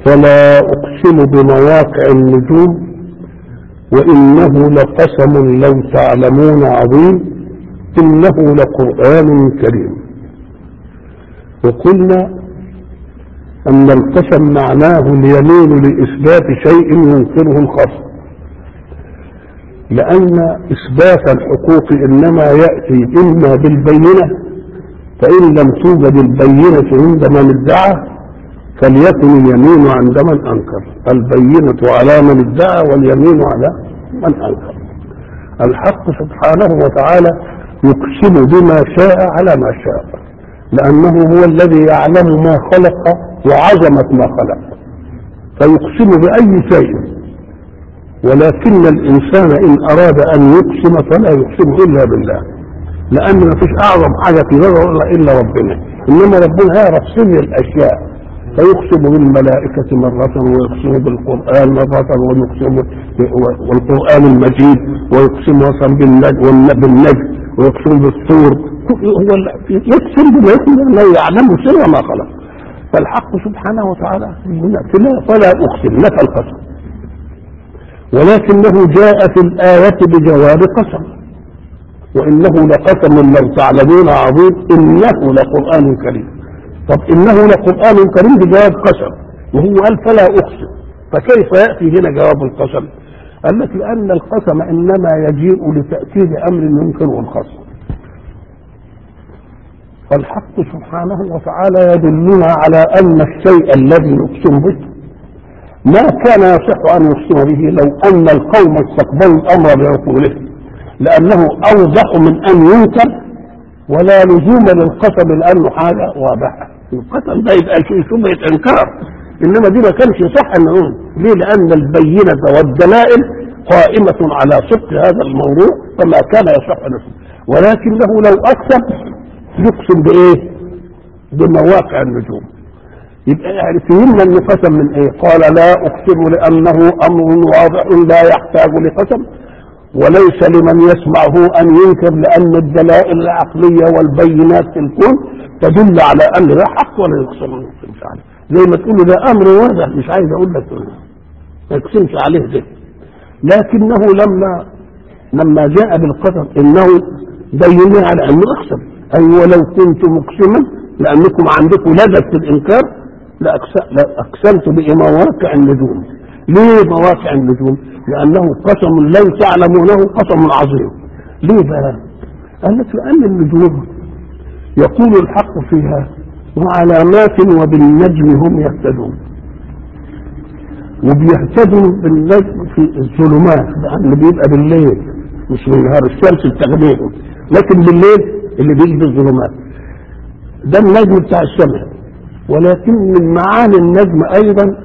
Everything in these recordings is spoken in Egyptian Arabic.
فلا أقسم بمواقع النجوم وإنه لقسم لو تعلمون عظيم إنه لقرآن كريم وقلنا أن القسم معناه اليمين لإثبات شيء ينكره الخصم لأن إثبات الحقوق إنما يأتي إما بالبينة فإن لم توجد البينة عند من ادعى فليكن اليمين عند من أنكر البينة على من ادعى واليمين على من أنكر الحق سبحانه وتعالى يقسم بما شاء على ما شاء لأنه هو الذي يعلم ما خلق وعظمة ما خلق فيقسم بأي شيء ولكن الإنسان إن أراد أن يقسم فلا يقسم إلا بالله لأن ما فيش أعظم حاجة في نظره إلا ربنا إنما ربنا يعرف سر الأشياء فيقسم بالملائكة مرة ويقسم بالقرآن مرة ويقسم والقرآن المجيد ويقسم أصلا بالنجم ويقسم بالطور هو يقسم بما يقسم انه يعلم سر ما خلق فالحق سبحانه وتعالى فلا اقسم نفى القسم ولكنه جاء في الآية بجواب قسم وإنه لقسم لو تعلمون عظيم إنه لقرآن كريم طب إنه لقرآن كريم بجواب قسم وهو قال فلا أقسم فكيف يأتي هنا جواب القسم قال لك لأن القسم إنما يجيء لتأكيد أمر ينكره الخصم فالحق سبحانه وتعالى يدلنا على أن الشيء الذي يقسم به ما كان يصح أن يقسم به لو أن القوم استقبلوا الأمر بعقولهم لأنه أوضح من أن ينكر ولا لزوم للقسم لأنه حاجة واضحة القسم ده يبقى شيء شبهة إنكار إنما دي ما كانش يصح أن نقول ليه لأن البينة والدلائل قائمة على صدق هذا الموضوع فما كان يصح أن يقسم ولكنه لو أقسم يقسم بايه بمواقع النجوم يبقى يعني فهمنا انه قسم من ايه قال لا اقسم لانه امر واضح لا يحتاج لقسم وليس لمن يسمعه ان ينكر لان الدلائل العقليه والبينات في الكون تدل على ان لا حق ولا يقسم ما يقسمش عليه زي ما تقول له ده امر واضح مش عايز اقول لك ما يقسمش عليه ده لكنه لما لما جاء بالقسم انه بين على انه اقسم أي أيوة ولو كنت مقسما لأنكم عندكم لدى في الإنكار لأقسمت بمواقع النجوم ليه مواقع النجوم؟ لأنه قسم لو تعلمونه قسم عظيم ليه بقى؟ قال لك لأن النجوم يقول الحق فيها وعلامات وبالنجم هم يهتدون وبيهتدوا بالنجم في الظلمات اللي بيبقى بالليل مش بالنهار الشمس بتغنيهم لكن بالليل اللي بيجي في الظلمات ده النجم بتاع الشمس ولكن من معاني النجم ايضا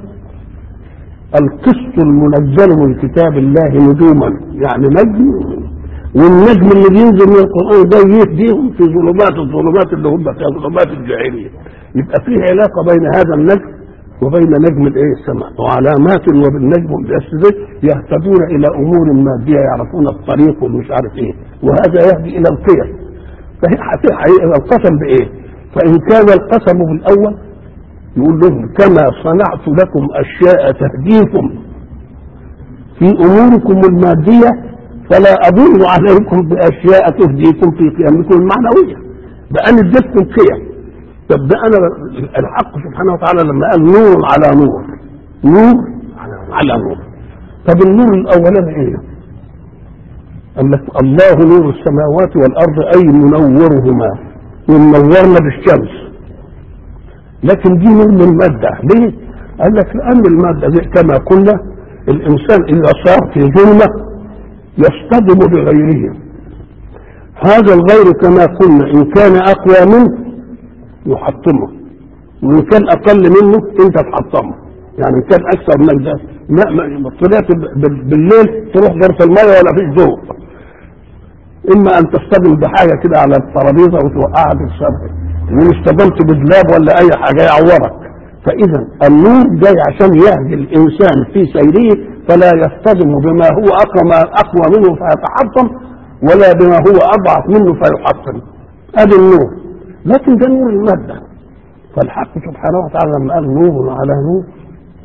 القسط المنزل من كتاب الله نجوما يعني نجم والنجم اللي بينزل من القران ده يهديهم في ظلمات الظلمات اللي هم فيها ظلمات الجاهليه يبقى فيه علاقه بين هذا النجم وبين نجم الايه السماء وعلامات وبالنجم يهتدون الى امور ماديه يعرفون الطريق والمش عارف ايه وهذا يهدي الى القيم فهي القسم بايه فان كان القسم بالاول يقول لهم كما صنعت لكم اشياء تهديكم في اموركم الماديه فلا اضل عليكم باشياء تهديكم في قيمكم المعنويه بان اديتكم قيم طب ده انا الحق سبحانه وتعالى لما قال نور على نور نور على نور طب النور الاولاني ايه؟ قال لك الله نور السماوات والارض اي منورهما ومنورنا بالشمس لكن دي نور من الماده ليه؟ قال لك لان الماده دي كما قلنا الانسان اذا صار في ظلمه يصطدم بغيره هذا الغير كما قلنا ان كان اقوى منه يحطمه وان كان اقل منه انت تحطمه يعني ان كان اكثر منك ده ما ما طلعت بالليل تروح غرف الميه ولا فيش ضوء اما ان تصطدم بحاجه كده على الترابيزه وتوقعها في الشرق وان اصطدمت بدلاب ولا اي حاجه يعورك فاذا النور جاي عشان يهدي الانسان في سيره فلا يصطدم بما هو اقوى اقوى منه فيتحطم ولا بما هو اضعف منه فيحطم ادي النور لكن ده نور الماده فالحق سبحانه وتعالى لما قال نور على نور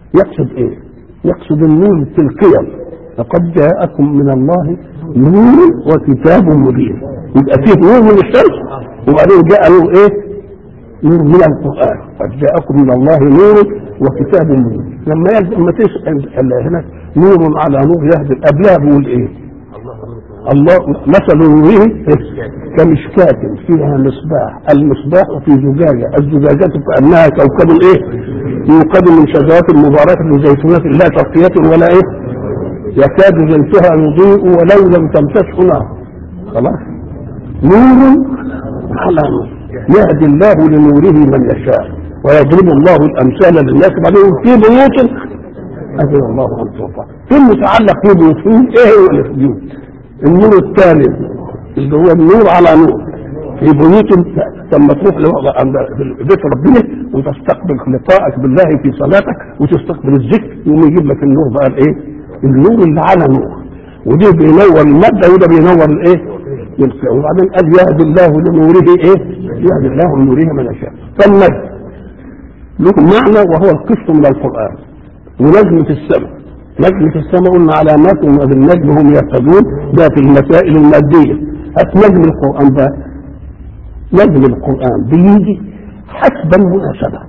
يقصد ايه يقصد النور في القيم لقد جاءكم من الله نور وكتاب مبين يبقى فيه نور من الشمس وبعدين جاء نور ايه نور من القران قد جاءكم من الله نور وكتاب مبين لما يجي لما تسال هنا نور على نور يهدي قبلها بيقول ايه الله مثل نوره كمشكاة فيها مصباح المصباح في زجاجة الزجاجة كأنها كوكب ايه يوقد من شجرات مباركة زيتونات لا تغطية ولا ايه يكاد زيتها يضيء ولو لم تمسسه نار خلاص نور على نور يهدي الله لنوره من يشاء ويضرب الله الامثال للناس بعدين في بيوت اجل الله ان ترفع في متعلق في بيوت ايه هو اللي في بيوت النور الثالث اللي هو النور على نور في بيوت لما تروح عند بيت ربنا وتستقبل لقائك بالله في صلاتك وتستقبل الذكر يقوم يجيب لك النور بقى الايه؟ النور اللي على نور ودي بينور المادة وده بينور الايه؟ وبعدين قال يهدي الله لنوره ايه؟ يهدي الله لنوره من يشاء فالنجم له معنى وهو القسط من القرآن ونجم في السماء نجم في السماء قلنا علامات وبالنجم هم يهتدون ده في المسائل المادية هات نجم القرآن بقى نجم القرآن بيجي حسب المناسبة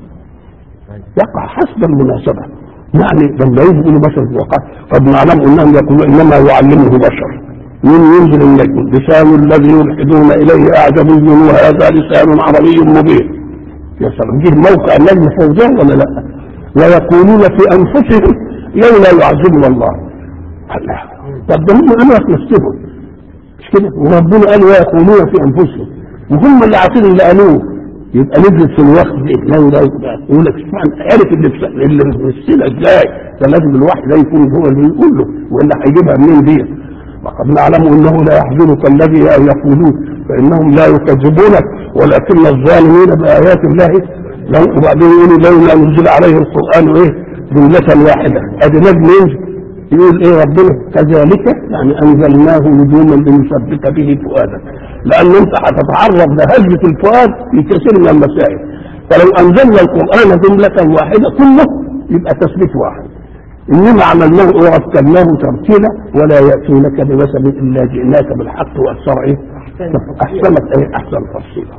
يقع حسب المناسبة يعني لما يجي يقولوا بشر في الواقع قد نعلم انهم يقولون انما يعلمه بشر من ينزل النجم لسان الذي يلحدون اليه اعجمي وهذا لسان عربي مبين يا سلام جه موقع النجم فوزان ولا لا ويقولون في انفسهم لولا يعذبنا الله الله طب ده هم قالوا نفسهم مش كده وربنا قال ويقولون في انفسهم وهم اللي عارفين اللي قالوه يبقى نزلت في الوقت دي لولا يقول لك اسمع عرف اللي في اللي في السنه ازاي ده لازم الواحد ده يكون هو اللي يقول له ولا هيجيبها منين دي وقد نعلم انه لا يحزنك الذي يقولون فانهم لا يكذبونك ولكن الظالمين بايات الله وبعدين يقولوا لولا انزل عليه القران ايه جملة واحدة ادي نجم ينزل يقول ايه ربنا كذلك يعني انزلناه نجوما لنثبت به فؤادك لان انت هتتعرض لهجة الفؤاد في كثير من المسائل فلو انزلنا القران جملة واحدة كله يبقى تثبيت واحد انما عملناه ورتبناه ترتيلا ولا ياتونك بمثل الا جئناك بالحق واكثر ايه؟ احسنت ايه احسن تفصيلا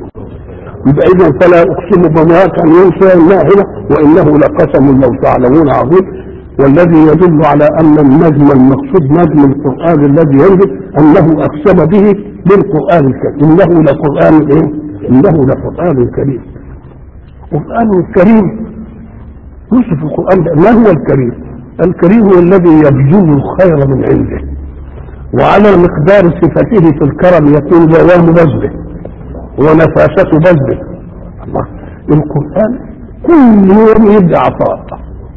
يبقى اذا فلا اقسم بما كان ينسى الله هنا وانه لقسم لو تعلمون عظيم والذي يدل على ان النجم المقصود نجم القران الذي ينزل انه اقسم به بالقران الكريم انه لقران ايه؟ انه لقران كريم القران الكريم يوصف القران ما هو الكريم؟ الكريم هو الذي يبذل الخير من عنده وعلى مقدار صفته في الكرم يكون دوام بذله ونفاسة بذله الله القرآن كل يوم يدي عطاء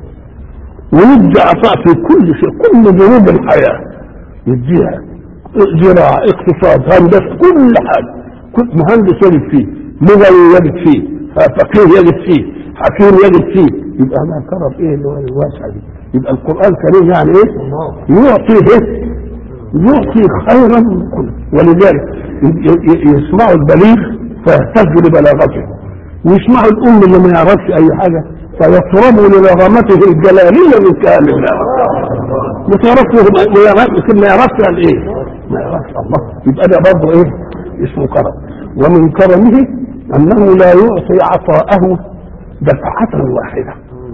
ويدي عطاء في كل شيء كل ظروف الحياة يديها زراعة اقتصاد هندسة كل حاجة كل مهندس يجد فيه لغوي يجد فيه فقير يجد فيه حكيم يجد فيه يبقى ما كرم ايه اللي هو الواسع دي يبقى القرآن الكريم يعني ايه يعطي ايه يعطي خيرا من كل ولذلك يسمعوا البليغ فيهتز لبلاغته ويسمعوا الام اللي ما يعرفش اي حاجه فيطربوا لنغمته الجلاليه من كلام الله ما تعرفش ما يعرفش ما يعرفش قال ايه ما يعرفش الله يبقى ده برضه ايه اسمه كرم ومن كرمه انه لا يعطي عطاءه دفعه واحده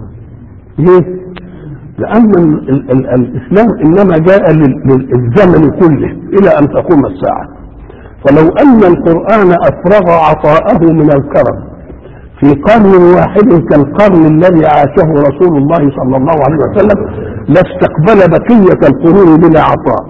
ليه؟ لأن ال ال الإسلام إنما جاء للزمن كله إلى أن تقوم الساعة فلو أن القرآن أفرغ عطاءه من الكرم في قرن واحد كالقرن الذي عاشه رسول الله صلى الله عليه وسلم لاستقبل بقية القرون بلا عطاء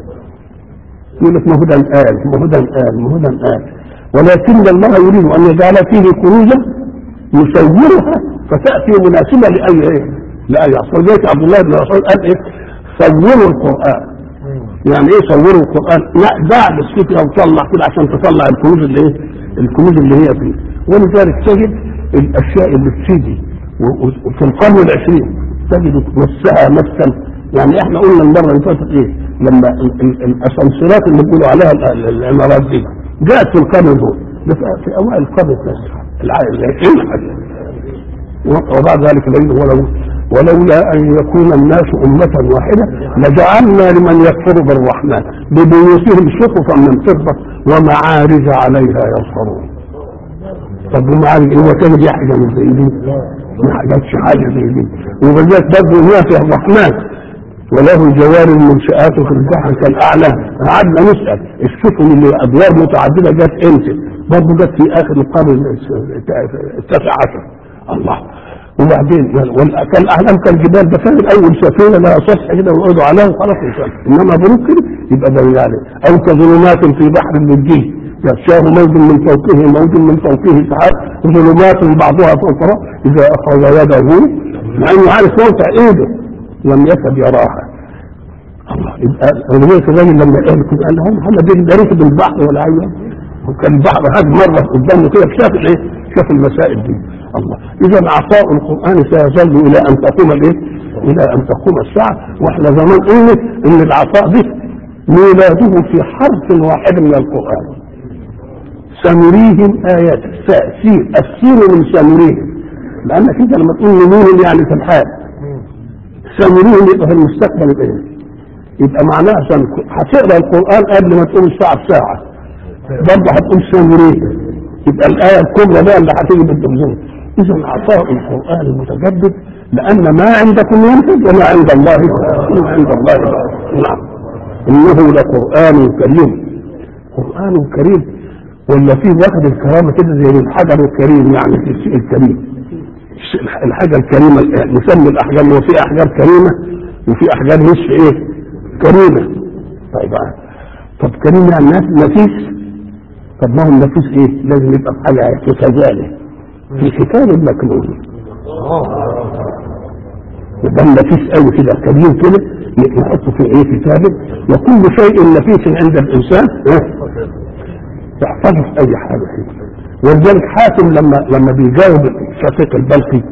يقول لك ما هو ده الآن ما هو ده الآن ما هو ده الآن ولكن الله يريد أن يجعل فيه كنوزا يصورها فتأتي مناسبة لأي إيه؟ لا يحصل ذلك عبد الله بن مسعود قال ايه صوروا القران يعني ايه صوروا القران لا بعد السكت او طلع كده عشان تطلع الكنوز اللي ايه الكنوز اللي هي فيه ولذلك تجد الاشياء اللي بتيجي وفي القرن العشرين تجد مسها مسا يعني احنا قلنا المره اللي فاتت ايه لما الاسانسيرات اللي بيقولوا عليها العمارات دي جاءت في القرن دول ده في اوائل القرن التاسع العالم وبعد ذلك نجد ولو ولولا ان يكون الناس امه واحده لجعلنا لمن يكفر بالرحمن ببيوتهم سقفا من فضه ومعارج عليها يظهرون طب ومعارج هو كان بيحاجه من زي دي ما حاجاتش حاجه زي دي وبالذات برضه هي في الرحمن وله جوار المنشآت في البحر كالأعلام قعدنا نسأل السفن اللي أدوار متعددة جت امتى؟ برضه جت في آخر القرن التاسع عشر الله وبعدين كالأعلام كالجبال ده كان الأول سفينة لها سطح كده ويقعدوا عليها وخلاص وصل إنما بروك كده يبقى دليل عليه أو كظلمات في بحر اللجي يغشاه موج من فوقه موج من فوقه سحاب ظلمات بعضها فوق بعض إذا أخرج يده مع إنه عارف موقع إيده لم يكد يراها الله يبقى ولذلك الراجل لما قال كده قال لهم محمد ده ركب البحر ولا عيون وكان البحر هذا مره قدامه كده شاف الايه؟ شاف المسائل دي الله اذا عطاء القران سيظل الى ان تقوم الايه؟ الى ان تقوم الساعه واحنا زمان قلنا ان العطاء ده ميلاده في حرف واحد من القران سنريهم ايات سين السين من سنريهم لانك انت لما تقول نور يعني في الحال سنريهم يبقى في المستقبل ايه يبقى معناها سن... هتقرا القران قبل ما تقول الساعه بساعه برضه هتقول سنريهم يبقى الايه الكبرى بقى اللي هتيجي بالدمزون اذا عطاء القران المتجدد لان ما عندكم ينفذ وما عند الله وما عند الله نعم انه لقران كريم قران كريم ولا فيه واخد الكرامه كده زي الحجر الكريم يعني في الشيء الكريم الحاجه الكريمه نسمي الاحجار هو في احجار كريمه وفي احجار مش ايه كريمه طيب طب كريم يعني نفيس طب ما هو النفيس ايه لازم يبقى في حاجه في خزانه في كتاب مكنون يبقى النفيس قوي كده كريم كده يحطه في ايه كتاب وكل شيء نفيس عند الانسان يحتفظ اي حاجه فيه ولذلك حاتم لما لما بيجاوب شقيق البلقي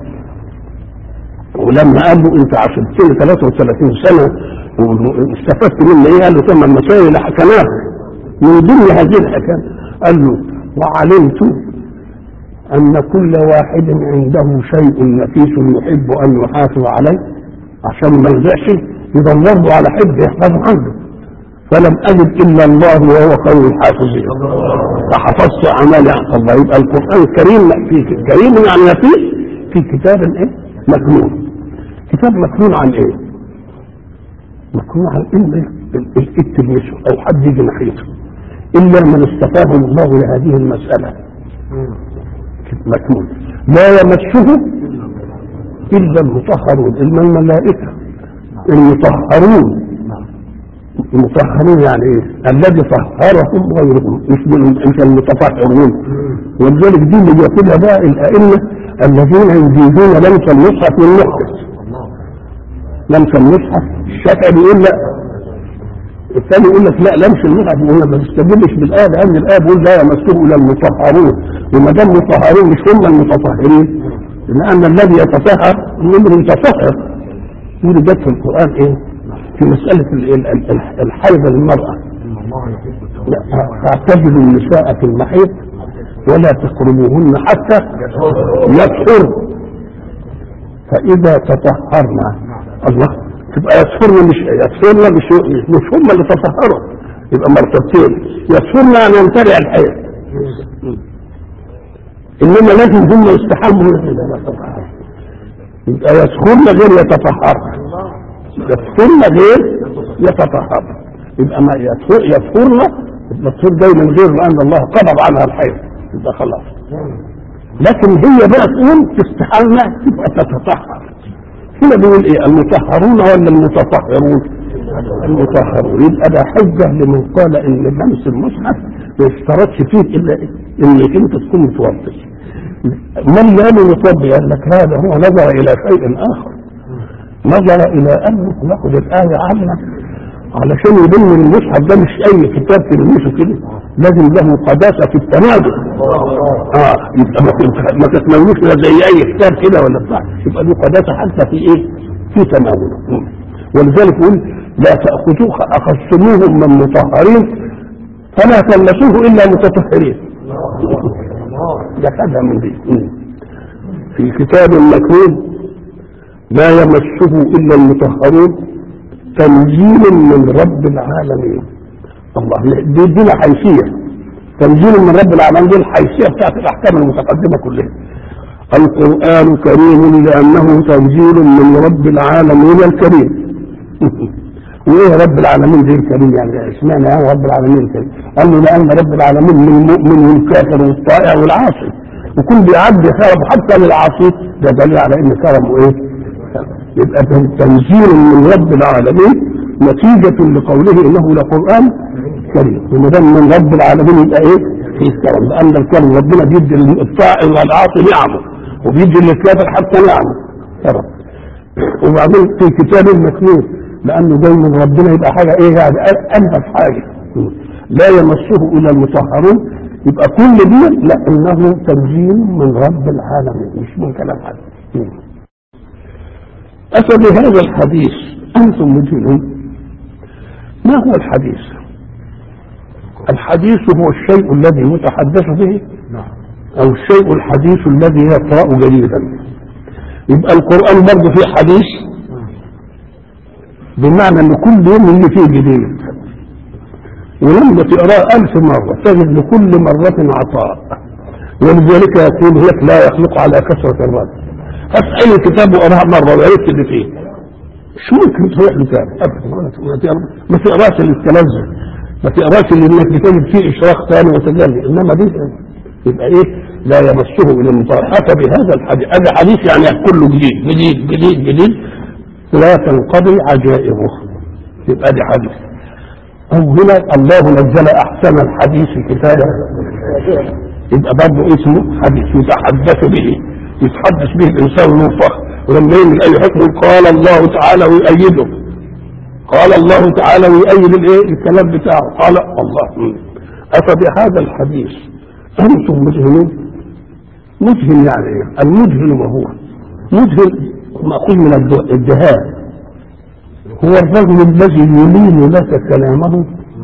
ولما قال له انت عشرتني 33 سنه واستفدت مني ايه؟ قال له ثم مسائل حكمات من ضمن هذه الحكام قال له وعلمت ان كل واحد عنده شيء نفيس يحب ان يحافظ عليه عشان ما يضيعش يدور له على حب يحفظه عنده فلم اجد الا الله وهو خير الحافظين فحفظت اعمالي عن الله يبقى القران الكريم في كريم يعني نفيس في كتاب ايه؟ مكنون كتاب مكنون عن ايه؟ مكنون عن ان التلمسه او حد يجي ناحيته الا من استفاه الله لهذه المساله مكنون لا يمسه الا المطهرون الا الملائكه المطهرون المطهرون يعني ايه؟ الذي طهرهم غيرهم مش مش المتطهرون ولذلك دي اللي بيقولها بقى الائمه الذين يزيدون لمس المصحف من محدث لمس المصحف الشافعي بيقول لا الثاني يقول لك لا لمس المصحف وهنا ما تستدلش بالايه لان الايه بيقول لا يمسه الا المطهرون وما دام مطهرون مش هم المتطهرين لان الذي يتطهر من يتطهر دي جت في القران ايه؟ في مسألة الحيض للمرأة فاعتزلوا النساء في المحيط ولا تقربوهن حتى يطهر فإذا تطهرنا الله تبقى يطهرن مش يطهرن مش مش هم اللي تطهروا يبقى مرتبتين يطهرن أن يمتلئ الحيض إنما لازم هم يستحموا يبقى يطهرن غير يتطهرن يطهرن غير يتطهر يبقى ما يطهرن الطهور جاي من غير لان الله قبض عنها الحيض يبقى خلاص لكن هي بقى تقول تستحمى تبقى تتطهر هنا بيقول ايه المطهرون ولا المتطهرون المطهرون يبقى ده حجه لمن قال ان لمس المصحف ما يشترطش فيه الا انك انت تكون متوضي من لم يتوضي قال لك هذا هو نظر الى شيء اخر نظر الى انه ناخد الايه عامه علشان يبين المصحف ده مش اي كتاب تلمسه كده لازم له قداسه في التناول اه يبقى ما تتناولوش لا زي اي كتاب كده ولا بتاع يبقى له قداسه حتى في ايه؟ في تناوله ولذلك يقول لا تاخذوه اخذتموهم من مطهرين فلا تلمسوه الا متطهرين ده خدها من دي في كتاب مكنون لا يمسه الا المطهرون تنزيل من رب العالمين الله دي دي حيثيه تنزيل من رب العالمين دي الحيثيه بتاعت الاحكام المتقدمه كلها القران كريم لانه تنزيل من رب العالمين الكريم وايه رب العالمين زي الكريم يعني اشمعنى يعني رب العالمين الكريم قال له لان رب العالمين من المؤمن والكافر والطائع والعاصي وكل بيعدي كرم حتى للعاصي ده دليل على ان كرمه ايه يبقى تنزيل من رب العالمين نتيجة لقوله انه لقرآن كريم وما دام من رب العالمين يبقى ايه؟ في كرم لان الكرم ربنا بيدي للطائع والعاصي نعمه وبيدي للكافر حتى نعمه كرم وبعدين في كتاب مكنون لانه جاي من ربنا يبقى حاجه ايه يعني انفس حاجه لا يمسه الا المطهرون يبقى كل دي لا انه تنزيل من رب العالمين مش من كلام حد أفبهذا الحديث أنتم مدهنون ما هو الحديث الحديث هو الشيء الذي يتحدث به أو الشيء الحديث الذي يقرأ جديدا يبقى القرآن برضه فيه حديث بمعنى ان كل يوم اللي فيه جديد ولما تقراه ألف مرة تجد لكل مرة عطاء ولذلك يقول لك لا يخلق على كثرة الرد هات أي كتاب وقراها مرة وعرفت اللي فيه مش ممكن تروح لكتاب أبدا ما تقراش للتلذذ ما تقراش لانك بتجد فيه اشراق ثاني وتجلي انما دي يبقى ايه لا يمسه الى المطهر اتى بهذا الحديث هذا حديث يعني كله جديد جديد جديد جديد لا تنقضي عجائبه يبقى دي حديث أو هنا الله نزل أحسن الحديث كتابا يبقى برضه اسمه حديث يتحدث به يتحدث به الإنسان له فخر ولما يعمل أي حكم قال الله تعالى ويؤيده قال الله تعالى ويؤيد الايه الكلام بتاعه قال الله أفبهذا الحديث أنتم مدهنون مدهن يعني ايه المدهن ما هو مدهن مأخوذ من الدهاء هو الرجل الذي يلين لك كلامه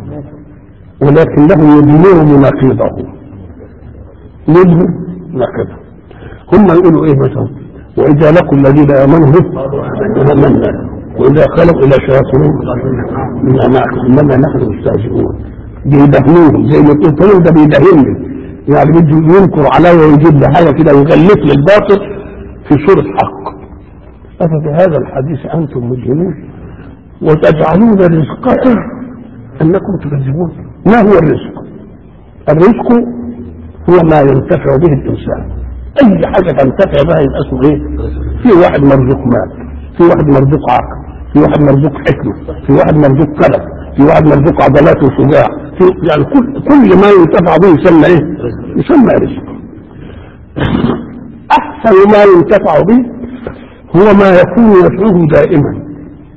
ولكنه يدينه مناقضه يدهن ناقضه هم يقولوا ايه مثلا واذا لقوا الذين امنوا امنا واذا خلوا الى شياطينهم انما نحن مستهزئون بيدهنوهم زي ما تقول فلان ده بيدهنني يعني بده ينكر عليا ويجيب لي حاجه كده ويغلف لي الباطل في صوره حق أفبهذا الحديث أنتم مجرمون وتجعلون رزقكم أنكم تكذبون ما هو الرزق؟ الرزق هو ما ينتفع به الإنسان أي حاجة تنتفع بها يبقى اسمه إيه؟ في واحد مرزوق مال في واحد مرزوق عقل في واحد مرزوق حكمة في واحد مرزوق كلام في واحد مرزوق عضلات وشجاع في يعني كل كل ما ينتفع به يسمى إيه؟ يسمى رزق أحسن ما ينتفع به هو ما يكون نفعه دائما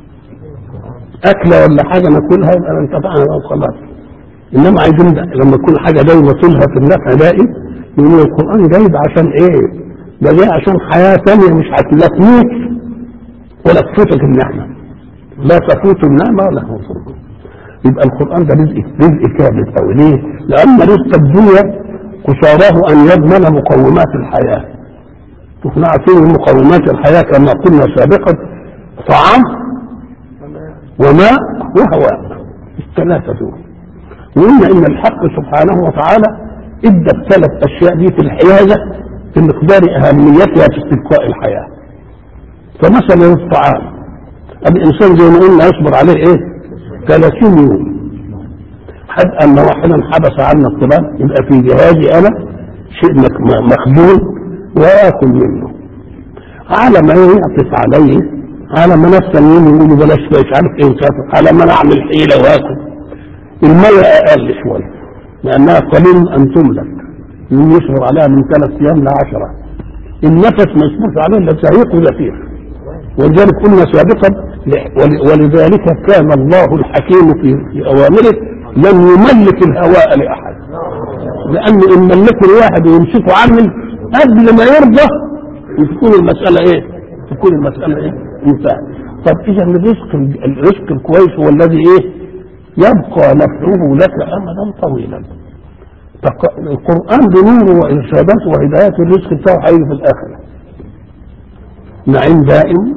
أكلة ولا حاجة ناكلها يبقى انتفعنا بقى خلاص إنما عايزين لما تكون حاجة دايما طولها في النفع دائم يقولوا القرآن جايب عشان إيه؟ ده جاي عشان حياة ثانية مش لا تموت ولا تفوتك النعمة لا تفوت النعمة ولا تفوت يبقى القرآن ده رزق رزق كامل أو ليه؟ لأن رزق الدنيا قصاراه أن يضمن مقومات الحياة احنا عارفين مقومات الحياة كما قلنا سابقا طعام وماء وهواء الثلاثة دول وقلنا ان الحق سبحانه وتعالى ادى الثلاث اشياء دي في الحيازة بمقدار اهميتها في استبقاء الحياة فمثلا الطعام الانسان زي ما قلنا يصبر عليه ايه 30 يوم حد ان واحدا حبس عنا الطباب يبقى في جهازي انا شيء مخزون واكل منه على ما يعطف عليه على ما ناس تانيين يقولوا بلاش مش عارف ايه وسافر على ما نعمل حيله واكل المية اقل شويه لانها قليل ان تملك يوم يصبر عليها من ثلاث ايام لعشره النفس ما يصبرش عليه الا زهيق وزفير ولذلك قلنا سابقا ولذلك كان الله الحكيم في, في اوامره لم يملك الهواء لاحد لانه ان ملكه الواحد ويمسكه عامل قبل ما يرضى تكون المسألة ايه تكون المسألة ايه انتهت طب اذا الرزق الرزق الكويس هو الذي ايه يبقى نفعه لك امدا طويلا القرآن بنوره وإرشاداته وهدايات الرزق بتاعه هيجي في الآخرة نعيم دائم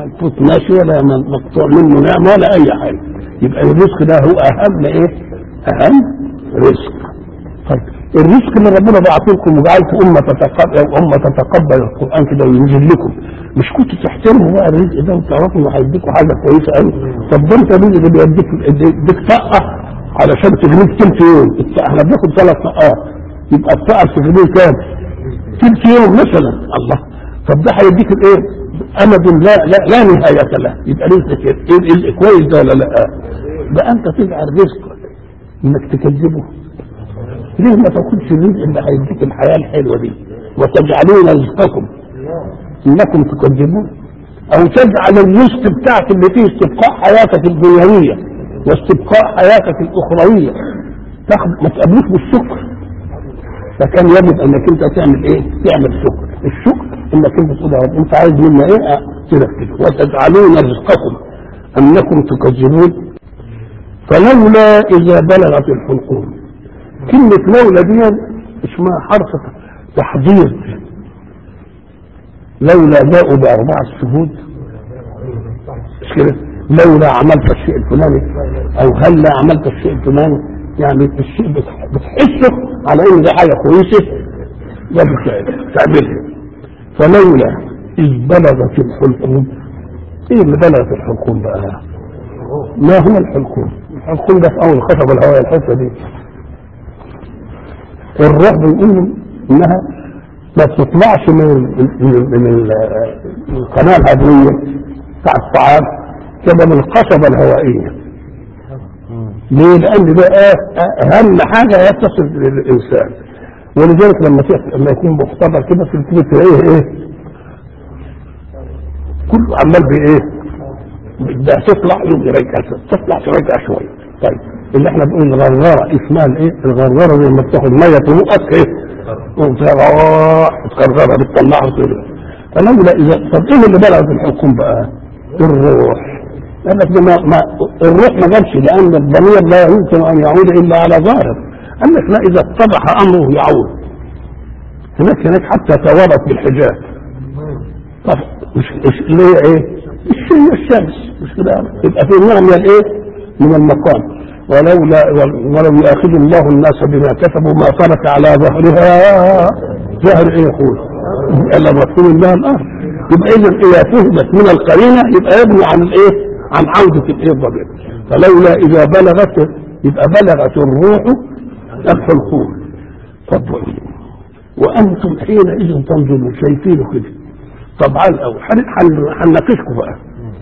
ملفوت ماشي ولا مقطوع منه نعمه ولا اي حاجه يبقى الرزق ده هو اهم ايه؟ اهم رزق طيب الرزق اللي ربنا بعته لكم وجعلكم امه تتقبل امه تتقبل القران كده وينزل لكم مش كنتوا تحترموا بقى الرزق ده وتعرفوا انه هيديكم حاجه كويسه قوي طب ده انت الرزق اللي بيديك بيديك طاقه علشان تغنيك تلت يوم احنا بناخد ثلاث طاقات يبقى الطاقه بتغنيه كام؟ تلت يوم مثلا الله طب ده هيديك الايه؟ امد لا لا لا نهايه له يبقى رزقك ايه إيه كويس ده ولا لا؟ ده انت تجعل رزقك انك تكذبه ليه ما تاخدش الرزق اللي هيديك الحياه الحلوه دي وتجعلون رزقكم انكم تكذبون او تجعل الرزق بتاعك اللي فيه استبقاء حياتك الدنيويه واستبقاء حياتك الاخرويه تاخد ما تقابلوش بالشكر فكان يجب انك انت تعمل ايه؟ تعمل شكر الشكر انك انت تقول يا رب انت عايز منا ايه؟ كده كده وتجعلون رزقكم انكم تكذبون فلولا اذا بلغت الحلقوم كلمة لولا دي اسمها حرف تحضير لولا جاءوا بأربعة شهود مش كده لولا عملت الشيء الفلاني أو هلا عملت الشيء الفلاني يعني الشيء بتحسه على إن دي حاجة كويسة ده تعملها فلولا إذ بلغت الحلقوم إيه اللي بلغت الحلقوم بقى؟ ما هو الحلقوم؟ الحلقوم ده في أول خشب الهواء الحته دي الروح بيقول انها ما بتطلعش من من, من القناه الهضميه بتاع الطعام كده من القصبه الهوائيه ليه؟ لان ده اهم حاجه يتصل بالانسان ولذلك لما لما يكون مختبر كده في الكتب تلاقيه ايه؟ كله عمال بايه؟ ده تطلع يوم يرجع تطلع ترجع شويه طيب اللي احنا بنقول الغرغره اسمها الايه؟ الغرغره زي ما بتاخد ميه تنقط ايه؟ وتغرغرها بتطلعها كده فلولا اذا طب ايه اللي بلغ في الحكم بقى؟ الروح قال لك ما, ما الروح ما جابش لان الضمير لا يمكن ان يعود الا على ظاهر قال لك لا اذا اتضح امره يعود هناك هناك حتى توارت بالحجاب طب مش مش اللي هي ايه؟ الشمس الشمس مش كده يبقى في نوع من الايه؟ من المقام ولولا ولو ياخذ الله الناس بما كسبوا ما ترك على ظهرها ظهر ايه يقول؟ الا رسول الله الارض يبقى اذا اذا فهمت من القرينه يبقى يبني عن الايه؟ عن عوده الايه الضمير فلولا اذا بلغت يبقى بلغت الروح الحلقوم طب وانتم حينئذ تنظرون شايفينه كده طبعا او هنناقشكم بقى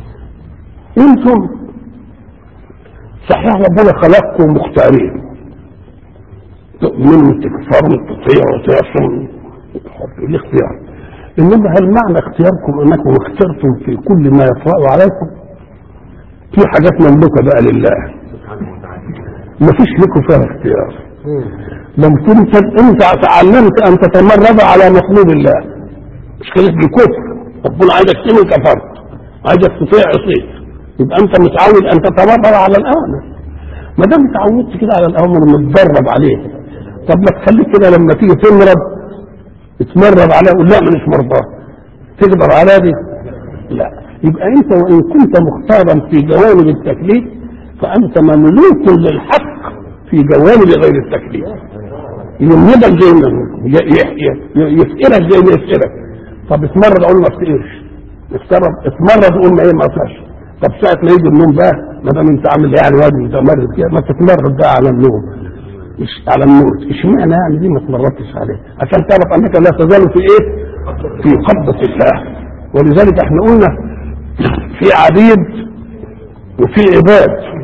انتم صحيح ربنا خلقكم مختارين تؤمنوا تكفروا تطيعوا تعصوا الاختيار انما هل معنى اختياركم انكم اخترتم في كل ما يطرأ عليكم في حاجات مملوكه بقى لله ما فيش لكم فيها اختيار لم كنت انت تعلمت ان تتمرد على مطلوب الله مش كده بالكفر ربنا عايزك تؤمن كفرت عايزك تطيع عصيت يبقى انت متعود ان تتمرد على الاوامر ما دام اتعودت كده على الاوامر متدرب عليها طب ما تخليك كده لما تيجي تمرض تتمرد عليها قول لا مانيش مرضاه تقدر على دي لا يبقى انت وان كنت مختارا في جوانب التكليف فانت مملوك للحق في جوانب غير التكليف يمدك زي ما يسئلك زي ما يسئلك طب اتمرد اقول ما تسئلش اتمرد قول ما ايه ما فيهاش طب ساعة ما يجي النوم بقى ما دام انت عامل يعني واد متمرد كده ما تتمرد بقى على النوم مش على الموت اشمعنى يعني دي ما تمردتش عليه عشان تعرف انك لا تزال في ايه؟ في قبضة الله ولذلك احنا قلنا في عبيد وفي عباد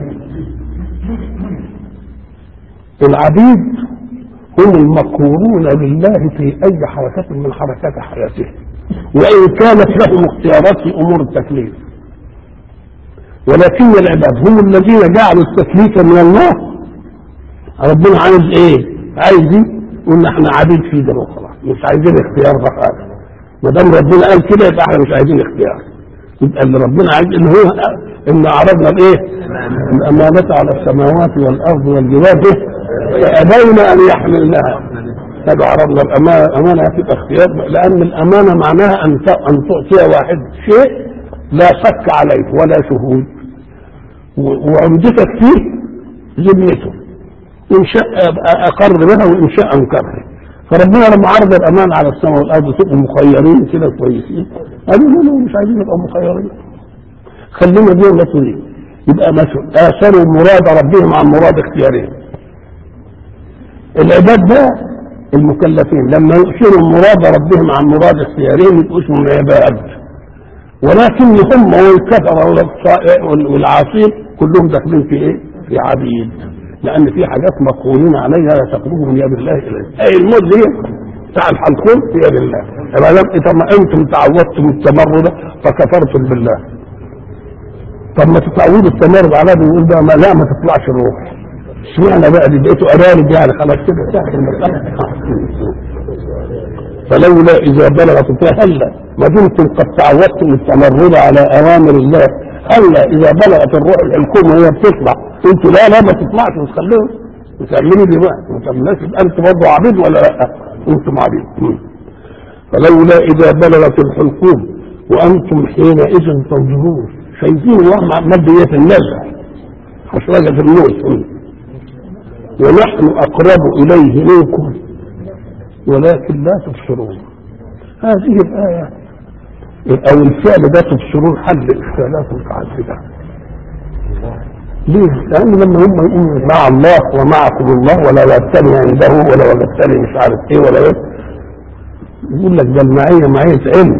العبيد هم المقهورون لله في اي حركة من حركات حياته وان كانت لهم اختيارات في امور التكليف ولكن العباد هم الذين جعلوا التكليف من الله ربنا عايز ايه عايز دي قلنا احنا عبيد في ده خلاص مش عايزين اختيار فقط ما دام ربنا قال كده يبقى احنا مش عايزين اختيار يبقى اللي ربنا عايز ان هو ان عرضنا الايه الامانه على السماوات والارض والجبال فابين ان يحملنها طب عرضنا الامانه الامانه هتبقى اختيار لان الامانه معناها ان ان تعطي واحد شيء لا شك عليه ولا شهود و- وعمدتك فيه ذمته ان شاء اقر بها وان شاء انكرها فربنا لما عرض الامان على السماء والارض تبقوا مخيرين كده كويسين قالوا لا لا مش عايزين نبقى مخيرين خلينا دي ولا تريد يبقى مشوا اثروا مراد ربهم عن مراد اختيارهم العباد بقى المكلفين لما يؤثروا مراد ربهم عن مراد اختيارهم يبقوا اسمهم عباد ولكن هم والكفر والعاصين كلهم داخلين في ايه؟ في عبيد لان في حاجات مقولين عليها لا تقربوا من يد الله اليه اي الموت دي بتاع الحلقون في يد الله يبقى لم- اذا ما انتم تعودتم التمرد فكفرتم بالله طب ما تتعودوا التمرد على ده ويقول بقى ما لا ما تطلعش الروح اشمعنى بقى دي بقيتوا ارانب يعني خلاص كده انتهت المساله فلولا اذا بلغت هلا ما دمتم قد تعودتم التمرد على اوامر الله هلا اذا بلغت الروح الحكومه وهي بتطلع انتوا لا لا ما تطلعش وتخلوهم وتعملوا لي بقى ما تعملوش يبقى انتوا برضه عبيد ولا لا؟ انتم عبيد مم. فلولا اذا بلغت الحلقوم وانتم حينئذ تنظرون شايفين الله مادية النزع حشرجة الموت مم. ونحن اقرب اليه منكم ولكن لا تبصرون هذه الآية أو الفعل ده تبصرون حل إشكالات متعددة ليه؟ لأن لما هم يقولوا مع الله ومعكم الله ولا وجدتني عنده ولا وجدتني مش عارف إيه ولا إيه يقول لك ده المعية معية علم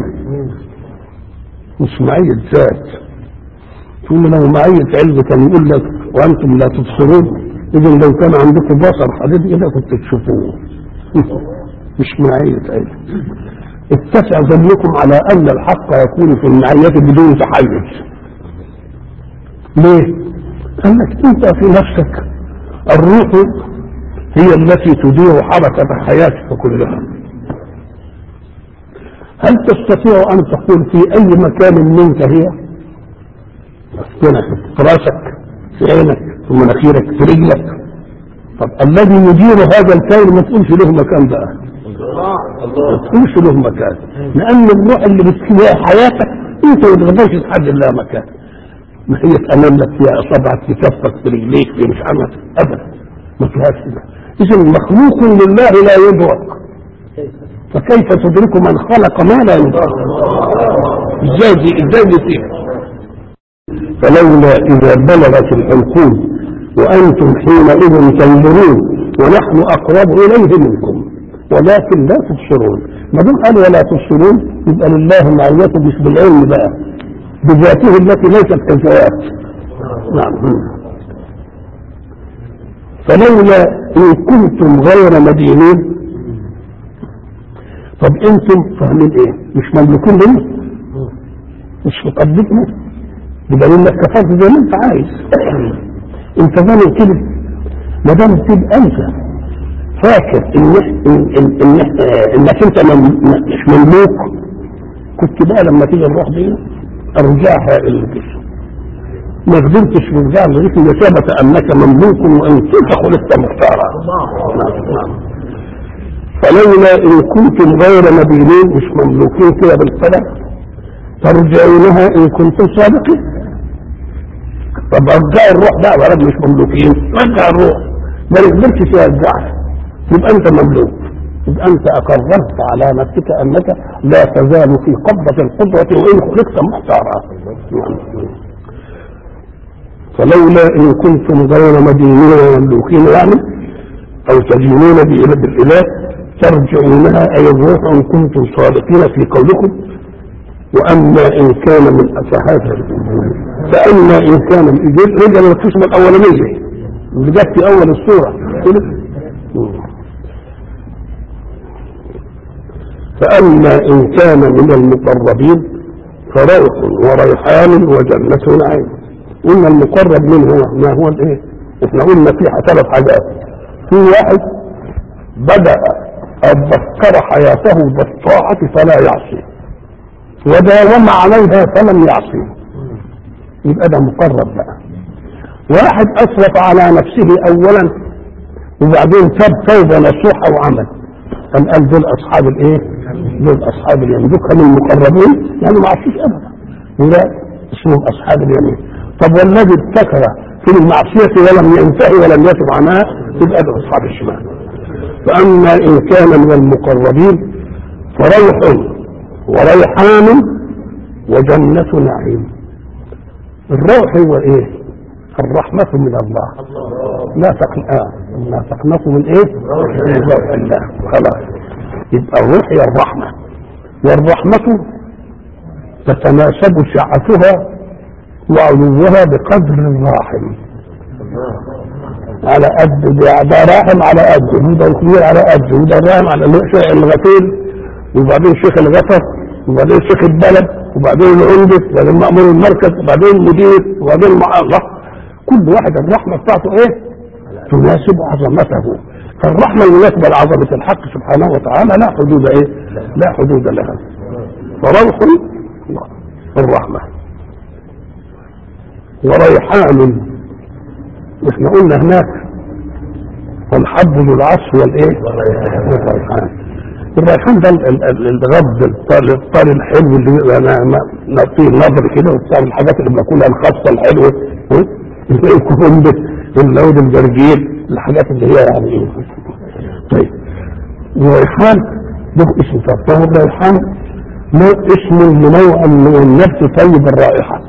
مش معية ذات تقول له لو معية علم كان يقول لك وأنتم لا تبصرون إذا لو كان عندكم بصر حديد إذا كنت تشوفوه مش معية علم اتسع ظنكم على ان الحق يكون في المعية بدون تحيز ليه قال لك انت في نفسك الروح هي التي تدير حركة حياتك كلها هل تستطيع ان تقول في اي مكان منك هي مسكنة في راسك في عينك في مناخيرك في رجلك طب الذي يدير هذا الكون ما تقولش له مكان بقى ما تقولش له مكان لان الروح اللي بتسكنها حياتك انت ما تقدرش تحدد لها مكان ما هي امام لك فيها اصابعك في كفك في رجليك في مش عارف ابدا ما فيهاش كده اذا مخلوق لله لا يدرك فكيف تدرك من خلق ما لا يدرك ازاي دي ازاي دي فيها فلولا اذا بلغت الحلقوم وانتم حينئذ تنظرون ونحن اقرب اليه منكم ولكن لا تبصرون ما دام قال ولا تبصرون يبقى لله معيته مش بالعلم بقى بذاته التي ليست كالذات نعم فلولا ان كنتم غير مدينين طب انتم فاهمين ايه مش مملوكين ليه مش مطبقين بدليل انك كفرت زي ما انت عايز انت ظالم كده ما دام تبقى انت فاكر ان إن إن إن انك انت مم- مش مملوك كنت بقى لما تيجي الروح دي ارجعها الى الجسم ما قدرتش ترجع للجسم لثبت انك مملوك وان كنت خلقت مختارا نعم نعم فلولا ان كنتم غير مدينين مش مملوكين كده بالقدر ترجعونها ان كنتم صادقين طب رجعوا الروح بقى ولد مش مملوكين رجع الروح ما قدرتش ترجعها يبقى انت مملوك يبقى انت اقررت على نفسك انك لا تزال في قبضة القدرة وان خلقت محتارا نعم. فلولا ان كنتم غير مدينين ومملوكين يعني او تدينون بإله- بالاله ترجعونها اي الروح ان كنتم صادقين في قولكم واما ان كان من اسحاب فاما ان كان من رجع للقسمه الاولانيه اللي جت في اول السوره كده فأما إن كان من المقربين فروح وريحان وجنة نعيم قلنا المقرب منه هو ما هو الايه؟ احنا قلنا في ثلاث حاجات في واحد بدأ أذكر حياته بالطاعة فلا يعصي وداوم عليها فلم يعصي يبقى ده مقرب بقى واحد أسرف على نفسه أولا وبعدين تاب توبة نصوحة وعمل قال قال دول أصحاب الإيه؟ دول أصحاب اليمين دول كانوا المقربين يعني ما عصوش أبدا ولا اسمهم اصحاب اليمين طب والذي ابتكر في المعصيه ولم ينتهي ولم يتب عنها يبقى ده اصحاب الشمال فاما ان كان من المقربين فروح وريحان وجنة نعيم الروح هو ايه الرحمة من الله لا تقن... آه. لا تقنطوا من ايه من روح الله خلاص يبقى الروح هي الرحمة والرحمة تتناسب سعتها وعلوها بقدر الراحم على قد ده ده راحم على قده وده كبير على قده وده راحم على الشيخ الغفير وبعدين شيخ الغفر وبعدين شيخ البلد وبعدين العمدة وبعدين مأمور المركز وبعدين المدير وبعدين مع الله كل واحد الرحمة بتاعته ايه تناسب عظمته فالرحمة المناسبة لعظمة الحق سبحانه وتعالى لا حدود ايه لا حدود لها فروح الرحمة وريحان احنا قلنا هناك والحب ذو العصف والايه والريحان الريحان ده الغض الطري الحلو اللي بيبقى فيه نظر كده وبتاع الحاجات اللي بناكلها الخاصه الحلوه زي الكرنب العود الجرجير الحاجات اللي هي يعني ايه طيب الريحان له اسم فهو الريحان له اسم لنوع من النبت طيب الرائحه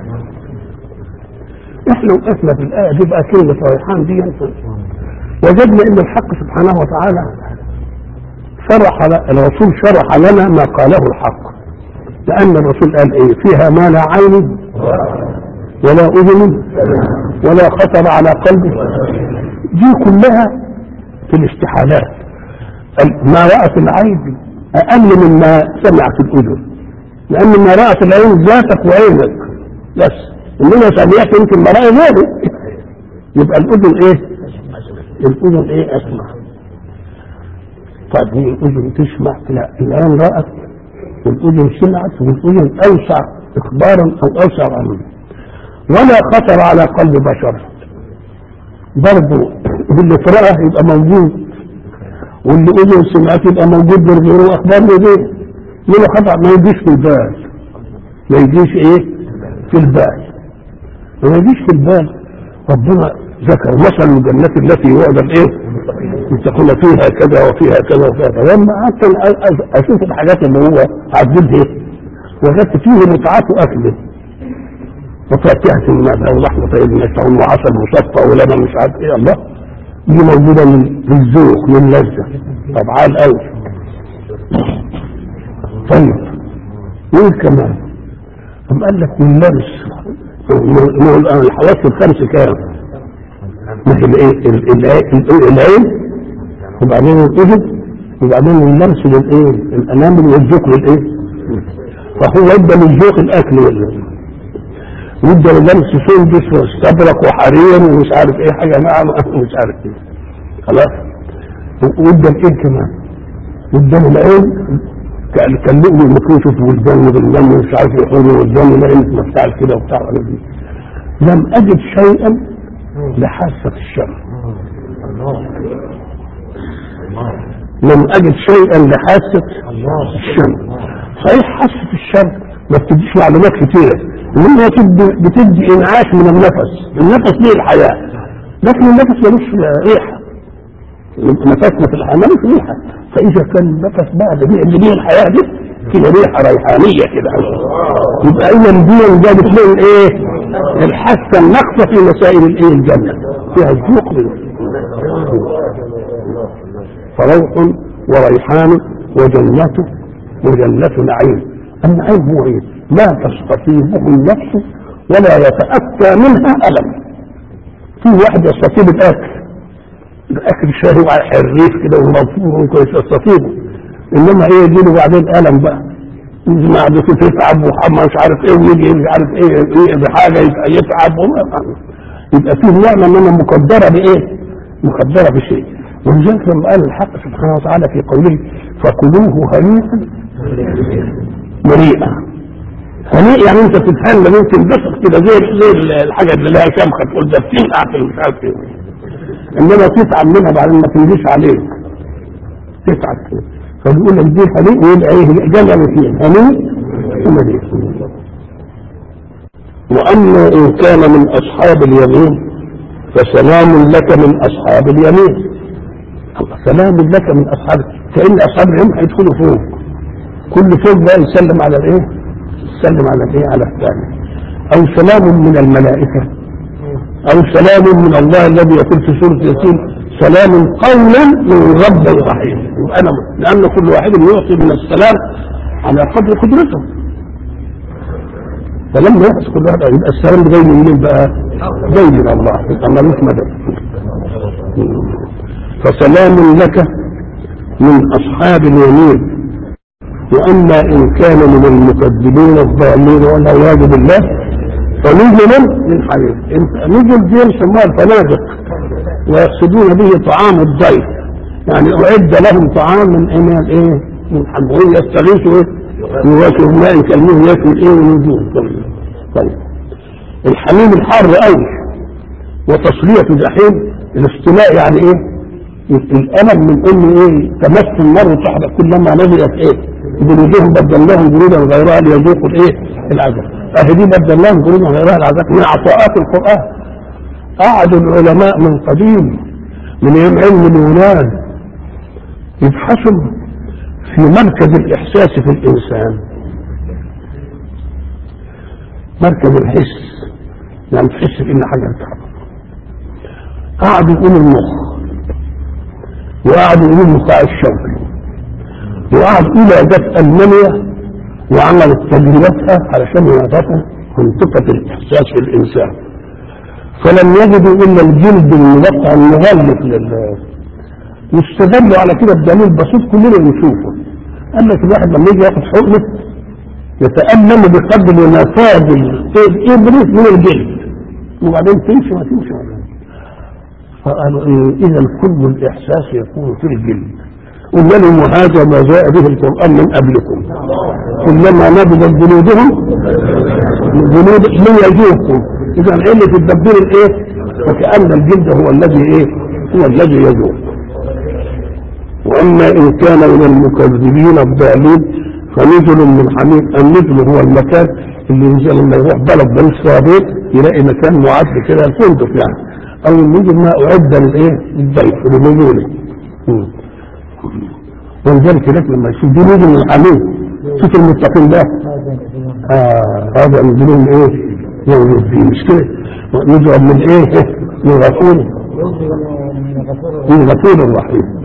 احنا وقفنا في الايه دي بقى كلمه ريحان دي وجدنا ان الحق سبحانه وتعالى شرح الرسول شرح لنا ما قاله الحق لأن الرسول قال إيه فيها ما لا عين ولا أذن ولا خطر على قلب دي كلها في الاستحالات ما رأت العين أقل مما سمعت الأذن لأن ما رأت العين ذاتك وعينك بس إنما سمعت يمكن ما رأي غيره يبقى الأذن إيه؟ الأذن إيه أسمع طيب هي الأذن تسمع لا العين رأت والأذن سمعت والأذن أوسع إخبارا أو أوسع علما ولا خطر على قلب بشر برضه اللي قرأه يبقى موجود واللي أذن سمعت يبقى موجود برضه أخبار ليه له خطر ما يجيش في البال ما يجيش إيه في البال ما يجيش في البال ربنا ذكر مثل الجنة التي وعد الايه؟ تكون فيها كذا وفيها كذا وفيها كذا لما قعدت اشوف الحاجات اللي هو عدلها وجدت فيه متعة اكله وفاكهة النبع ولحم طيب يشتغل وعسل مصفى ولبن مش عارف ايه الله دي موجودة من الذوق من لذة طب عال قوي طيب ايه كمان طب قال لك من لبس الحواس الخمس كام مثل ايه العين وبعدين الاذن وبعدين اللمس للايه الانامل والذوق للايه فهو ادى للذوق الاكل وادى للمس سندس واستبرق وحرير ومش عارف ايه حاجه ناعمه ومش عارف ايه خلاص وادى الايه كمان وادى العين كان لؤلؤ مكوشف والدم بالدم مش عارف يحور والدم لا مفتعل كده وبتاع لم اجد شيئا لحاسة الشم لم أجد شيئا لحاسة الشم صحيح حاسة الشم ما بتديش معلومات كتيرة إنما بتدي إنعاش من النفس النفس ليه الحياة لكن النفس ملوش ريحة نفسنا في الحياة ملوش ريحة فإذا كان النفس بعد دي اللي ليه الحياة دي كده ريحة ريحانية كده يبقى إذا دي جابت له الإيه؟ الحاسة النقصة في مسائل الإيه الجنة فيها الذوق فروح وريحان وجنة وجنة نعيم النعيم هو ايه؟ لا تستطيبه النفس ولا يتأتى منها ألم في واحد يستطيب الأكل الأكل شهي وعلى حريف كده ومنصور وكويس يستطيبه إنما إيه يجي له بعدين ألم بقى معدته تتعب وحما مش عارف ايه ويجي مش عارف ايه, إيه بحاجه يتعب يبقى فيه نعمه انما مقدره بايه؟ مقدره بشيء ولذلك لما قال الحق سبحانه وتعالى في قوله فكلوه هنيئا مريئا هنيئا يعني انت تتهنى ممكن تنبسط كده زي زي الحاجه اللي لها شمخه تقول ده بتنقع في مش عارف ايه انما تتعب منها بعدين ما تنجيش عليك تتعب كده فبيقول لك دي هنيء ويبقى ايه جمع فيه هنيء ومليء واما ان كان من اصحاب اليمين فسلام لك من اصحاب اليمين الله سلام لك من اصحاب كان اصحاب اليمين هيدخلوا فوق كل فوق بقى يسلم على الايه؟ يسلم على الايه؟ على الثاني او سلام من الملائكه او سلام من الله الذي يقول في سوره ياسين سلام قولا من رب رحيم يبقى انا لان كل واحد يعطي من السلام على قدر قدرته فلما يحصل كل واحد يبقى السلام ده جاي من مين بقى؟ جاي من الله يبقى ملوش مدد فسلام لك من اصحاب اليمين واما ان كان من المكذبين الضالين والعياذ بالله فنزل من حرير نزل دي يسموها الفنادق ويقصدون به طعام الضيف يعني اعد لهم طعام من ايه من ايه من حموين يستغيثوا ايه يواكلوا ماء كالمه ياكل ايه ونجوم طيب الحميم الحار قوي وتصلية جحيم الاستلاء يعني ايه الألم من ان ايه تمس النار وتحرق كلما نزلت ايه جلودهم بدلناهم جلودا غيرها ليذوقوا الايه العذاب اهي دي بدلناهم جلودا غيرها العذاب من عطاءات القرآن قعدوا العلماء من قديم من ايام علم اليونان يبحثوا في مركز الاحساس في الانسان مركز الحس يعني تحس بان حاجه بتحرك قعدوا يقولوا المخ وقعدوا يقولوا النخاع الشوكي وقعدوا الى جت المانيا وعملت تجربتها علشان يعرفوا منطقه الاحساس في الانسان فلم يجدوا الا الجلد الملقى المغلق لل واستدلوا على كده بدليل بسيط كلنا بنشوفه قال لك الواحد لما يجي ياخد حقنه يتألم بقدر نفاذ الإبرة من الجلد وبعدين تمشي ما تمشي ولا فقالوا إيه إذا كل الإحساس يكون في الجلد قلنا لهم وهذا ما جاء به القرآن من قبلكم كلما نضجت جلودهم جلود من يجوكم إذا علة التدبير الإيه؟ فكأن الجلد هو الذي إيه؟ هو الذي يجوك وأما إن كان من المكذبين الضالين فنزل من حميم النزل هو المكان اللي ينزل لما يروح بلد بني الصابيط يلاقي مكان معد كده الفندق يعني او النزل ما اعد للايه للضيف لنزوله ولذلك هناك لما يشوف دي نزل من حميم شوف المتقين ده آه هذا نزلهم ايه يوم الدين مش كده نزل من ايه من غفور من غفور رحيم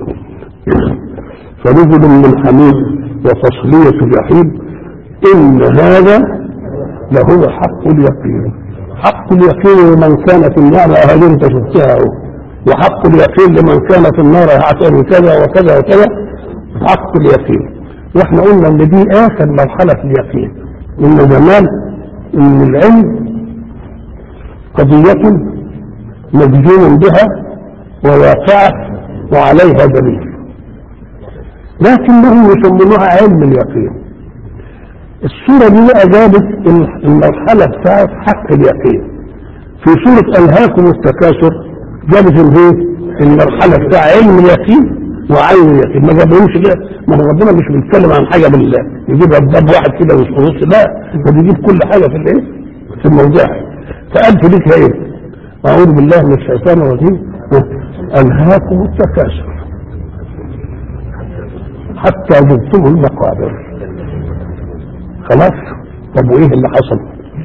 فنزل من حميم وتصلية جحيم إن هذا لهو حق اليقين حق اليقين لمن كان في النار أهل أنت شفتها وحق اليقين لمن كان في النار يعتبر كذا وكذا وكذا حق اليقين واحنا قلنا ان دي اخر مرحلة في اليقين ان زمان ان العلم قضية مجزوم بها وواقعة وعليها دليل لكنهم يسمونها علم اليقين الصورة دي بقى جابت المرحلة بتاعت حق اليقين في سورة ألهاكم التكاثر جابت الايه؟ المرحلة بتاع علم اليقين وعين اليقين ما جابهمش كده ما هو ربنا مش بيتكلم عن حاجة بالله يجيب باب واحد كده مش نص لا ده بيجيب كل حاجة في الايه؟ في موضعها فقالت لك ايه؟ أعوذ بالله من الشيطان الرجيم ألهاكم التكاثر حتى زرتم المقابر خلاص طب وايه اللي حصل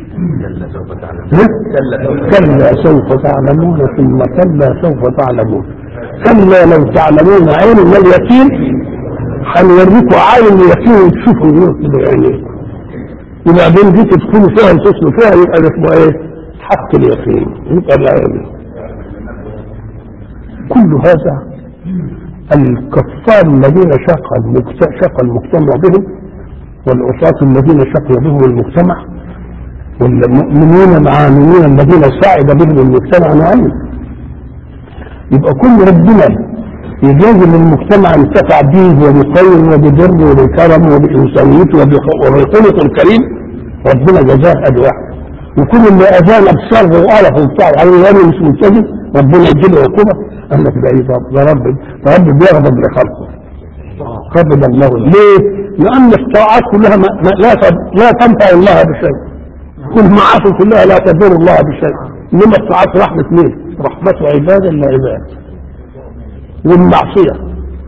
كلا سوف تعلمون ثم كلا سوف تعلمون كلا لو تعلمون عين اليقين هنوريكم عين اليقين وتشوفوا النور كده يعني وبعدين دي تدخلوا فيها وتصلوا فيها يبقى ده اسمه ايه؟ حق اليقين يبقى العلم كل هذا الكفار الذين شق شق المجتمع بهم والعصاة الذين شق بهم المجتمع والمؤمنين العاملين الذين سعد بهم المجتمع نعيم يبقى كل ربنا يجازي المجتمع انتفع به وبخير وببر وبكرم وبإنسانيته وبخلق الكريم ربنا جزاه أجر وكل اللي أذانا بشر وقرف وبتاع عليه مش ملتزم ربنا يديله عقوبة قال لك ده ايه ده رب ده رب بيغضب لخلقه غضب الله ليه؟ لأن الطاعات كلها ما لا لا تنفع الله بشيء كل معاصي كلها لا تضر الله بشيء انما الطاعات رحمه مين؟ رحمه عباد لا عباد والمعصيه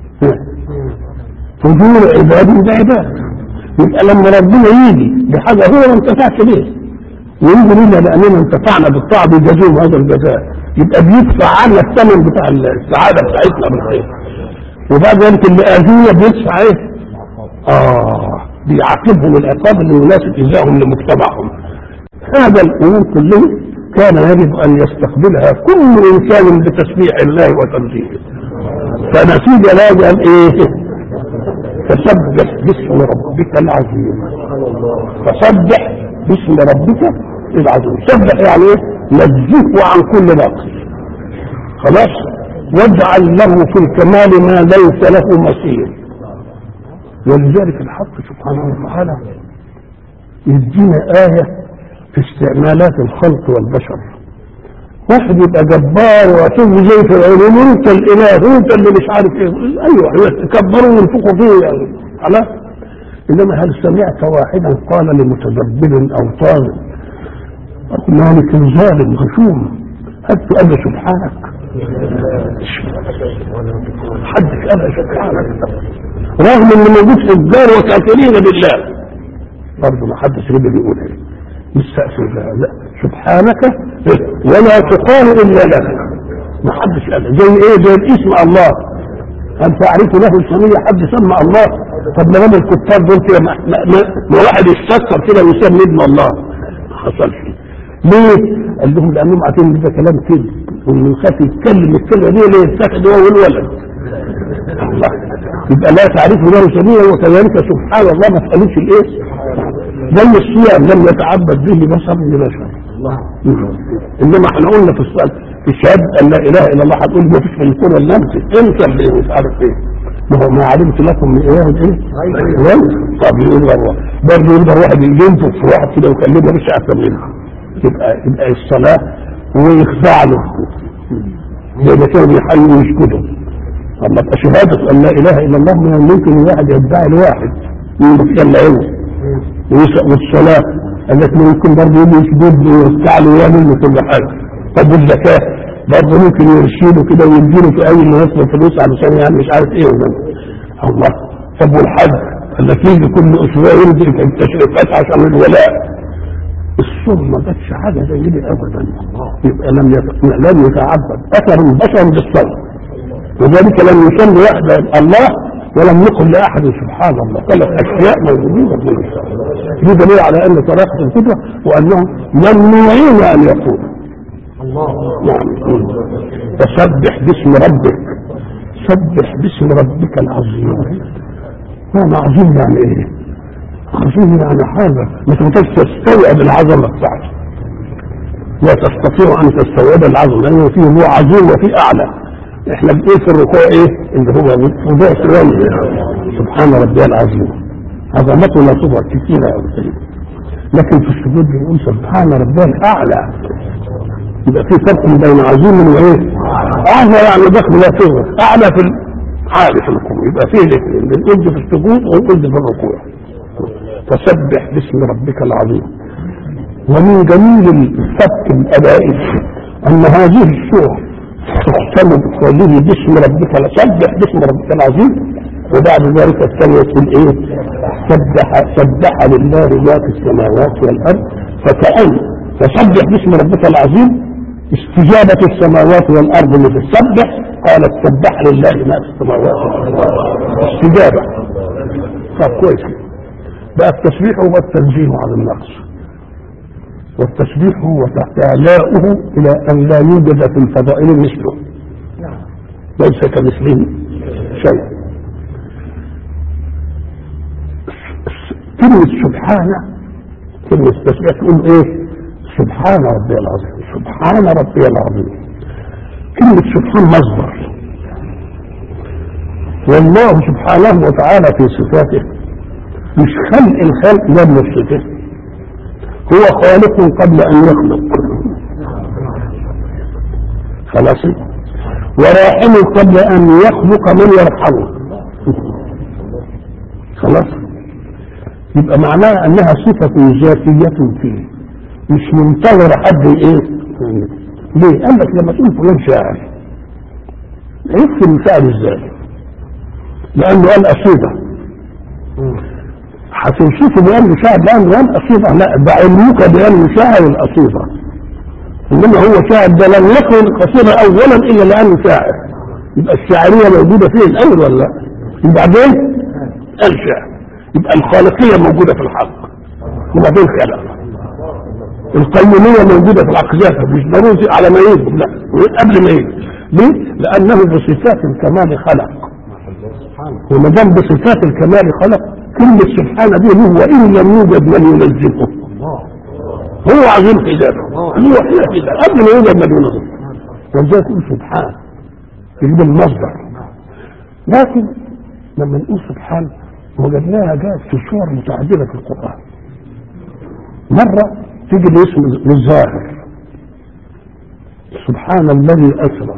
فجور عباد بعباد يبقى لما ربنا يجي بحاجه هو ما انتفعش بيه ويجي لنا لاننا انتفعنا بالطاعه بيجازيهم هذا الجزاء يبقى بيدفع عنا الثمن بتاع السعاده بتاعتنا بالخير وبعد ذلك اللي اذيه بيدفع ايه؟ اه بيعاقبهم العقاب اللي يناسب ايذائهم لمجتمعهم هذا الامور كله كان يجب ان يستقبلها كل انسان بتسبيح الله وتنزيهه فنتيجه هذا ايه؟ فسبح باسم ربك العظيم فسبح باسم ربك العظيم سبح يعني ايه؟ نزهه عن كل باطل خلاص واجعل له في الكمال ما ليس له مثيل ولذلك الحق سبحانه وتعالى يدينا آية في استعمالات الخلق والبشر واحد يبقى جبار ويعتز زي فرعون انت الاله وانت اللي مش عارف ايه ايوه يتكبروا وينفقوا فيه يعني خلاص انما هل سمعت واحدا قال لمتجبر او طاغ او مالك ظالم غشوم هل تؤدى سبحانك حدك انا سبحانك رغم ان موجود فجار وكافرين بالله برضه ما حدش رضي بيقول ايه مستأثر لا, لا سبحانك ولا تقال الا لك ما حدش قال زي ايه زي الاسم الله هل تعرف له السمية حد سمى الله طب ما دام الكفار دول كده ما, ما, ما, ما واحد يستكثر كده ويسمي ابن الله ما حصلش ليه؟ قال لهم لانهم عارفين ان ده كلام كذب وانه يخاف يتكلم الكلمه دي ليه يتخذ هو والولد الله يبقى لا تعرف له سبيلا وكذلك سبحان الله ما تقالوش الايه زي الصيام لم يتعبد به بشر لبشر انما احنا قلنا في الصلاه في الشهاده ان لا اله الا الله هتقول ما فيش في الكون الا انت انت اللي مش عارف ايه ما هو ما علمت لكم من اله ايه؟ غير طب يقول الله برضه يقدر واحد ينفخ في واحد كده ويكلمه مش احسن منه يبقى يبقى الصلاه ويخضع له زي ما كانوا بيحيوا ويسكتوا اما تبقى شهاده ان لا اله الا الله من الممكن الواحد يدعي لواحد يتكلم عنه والصلاه التي ممكن برضه يجي يسجد ويركع له ويعمل له كل حاجه طب والزكاه برضه ممكن يرشده كده ويديله في اي ما يصرف فلوس علشان يعني مش عارف ايه ولا الله طب والحج التي يجي كل اسبوع ينزل في التشريفات عشان الولاء الصوم ما جاتش حاجه زي دي ابدا يبقى لم لم يتعبد اثر البشر بالصوم وذلك لم يصلي وحده الله ولم يقل لاحد سبحان الله ثلاث اشياء موجودين دي دليل على ان طريقه الفطره وانهم ممنوعين ان يقولوا نعم فسبح باسم ربك سبح باسم ربك العظيم معنى عظيم يعني ايه؟ عظيم يعني حاجه ما تقدرش تستوعب العظمه بتاعته لا تستطيع ان تستوعب العظمه لانه فيه هو عظيم وفيه اعلى احنا بنقول في الركوع ايه اللي هو موضوع سؤال سبحان ربي العظيم عظمته لا تظهر كثيره قوي لكن في السجود بنقول سبحان ربي الاعلى يبقى في فرق بين عظيم وايه اعلى يعني ضخم لا صغر اعلى في عالي في الركوع يبقى فيه الاثنين بنقول في السجود ونقول في الركوع فسبح باسم ربك العظيم ومن جميل السبك الادائي ان هذه السوره تختم بقوله باسم ربك سبح باسم ربك العظيم وبعد ذلك الثانية يقول ايه سبح سبح لله ما في السماوات والارض فكأن فسبح باسم ربك العظيم استجابة السماوات والارض لتسبح قالت سبح لله ما في السماوات والارض استجابة طب كويس بقى التسبيح هو التنزيه عن النقص والتسبيح هو إعلاؤه إلى أن لا يوجد في الفضائل مثله ليس كمثله شيء كلمة سبحانه كلمة تسبيح تقول إيه؟ سبحان ربي العظيم سبحان ربي العظيم كلمة سبحان مصدر والله سبحانه وتعالى في صفاته مش خلق الخلق لا بنفسه هو خالق قبل ان يخلق خلاص وراحم قبل ان يخلق من يرحمه خلاص يبقى معناها انها صفة ذاتية فيه مش منتظر حد ايه ليه قال لك لما تقول فلان شاعر عرفت المشاعر ازاي لانه قال قصيده هتوصفه بانه شاعر لانه قال قصيده لا ده علمك بانه شاعر القصيده انما هو شاعر ده لم يكن القصيده اولا الا لانه شاعر يبقى الشاعريه موجوده فيه الاول ولا لا وبعدين قال شاعر يبقى الخالقيه موجوده في الحق وبعدين خلق القيوميه موجوده في العقيده مش ضروري على ما يجب لا قبل ما يجب ليه؟ لانه بصفات الكمال خلق وما دام بصفات الكمال خلق كلمه سبحانه دي هو وان لم يوجد من ينزهه هو عظيم حجابه هو حجابه قبل ما يوجد من ينزهه ولذلك يقول سبحان يجيب المصدر لكن لما نقول سبحان وجدناها جاءت في صور متعدده في القران مره تيجي الاسم للظاهر سبحان الذي اسرى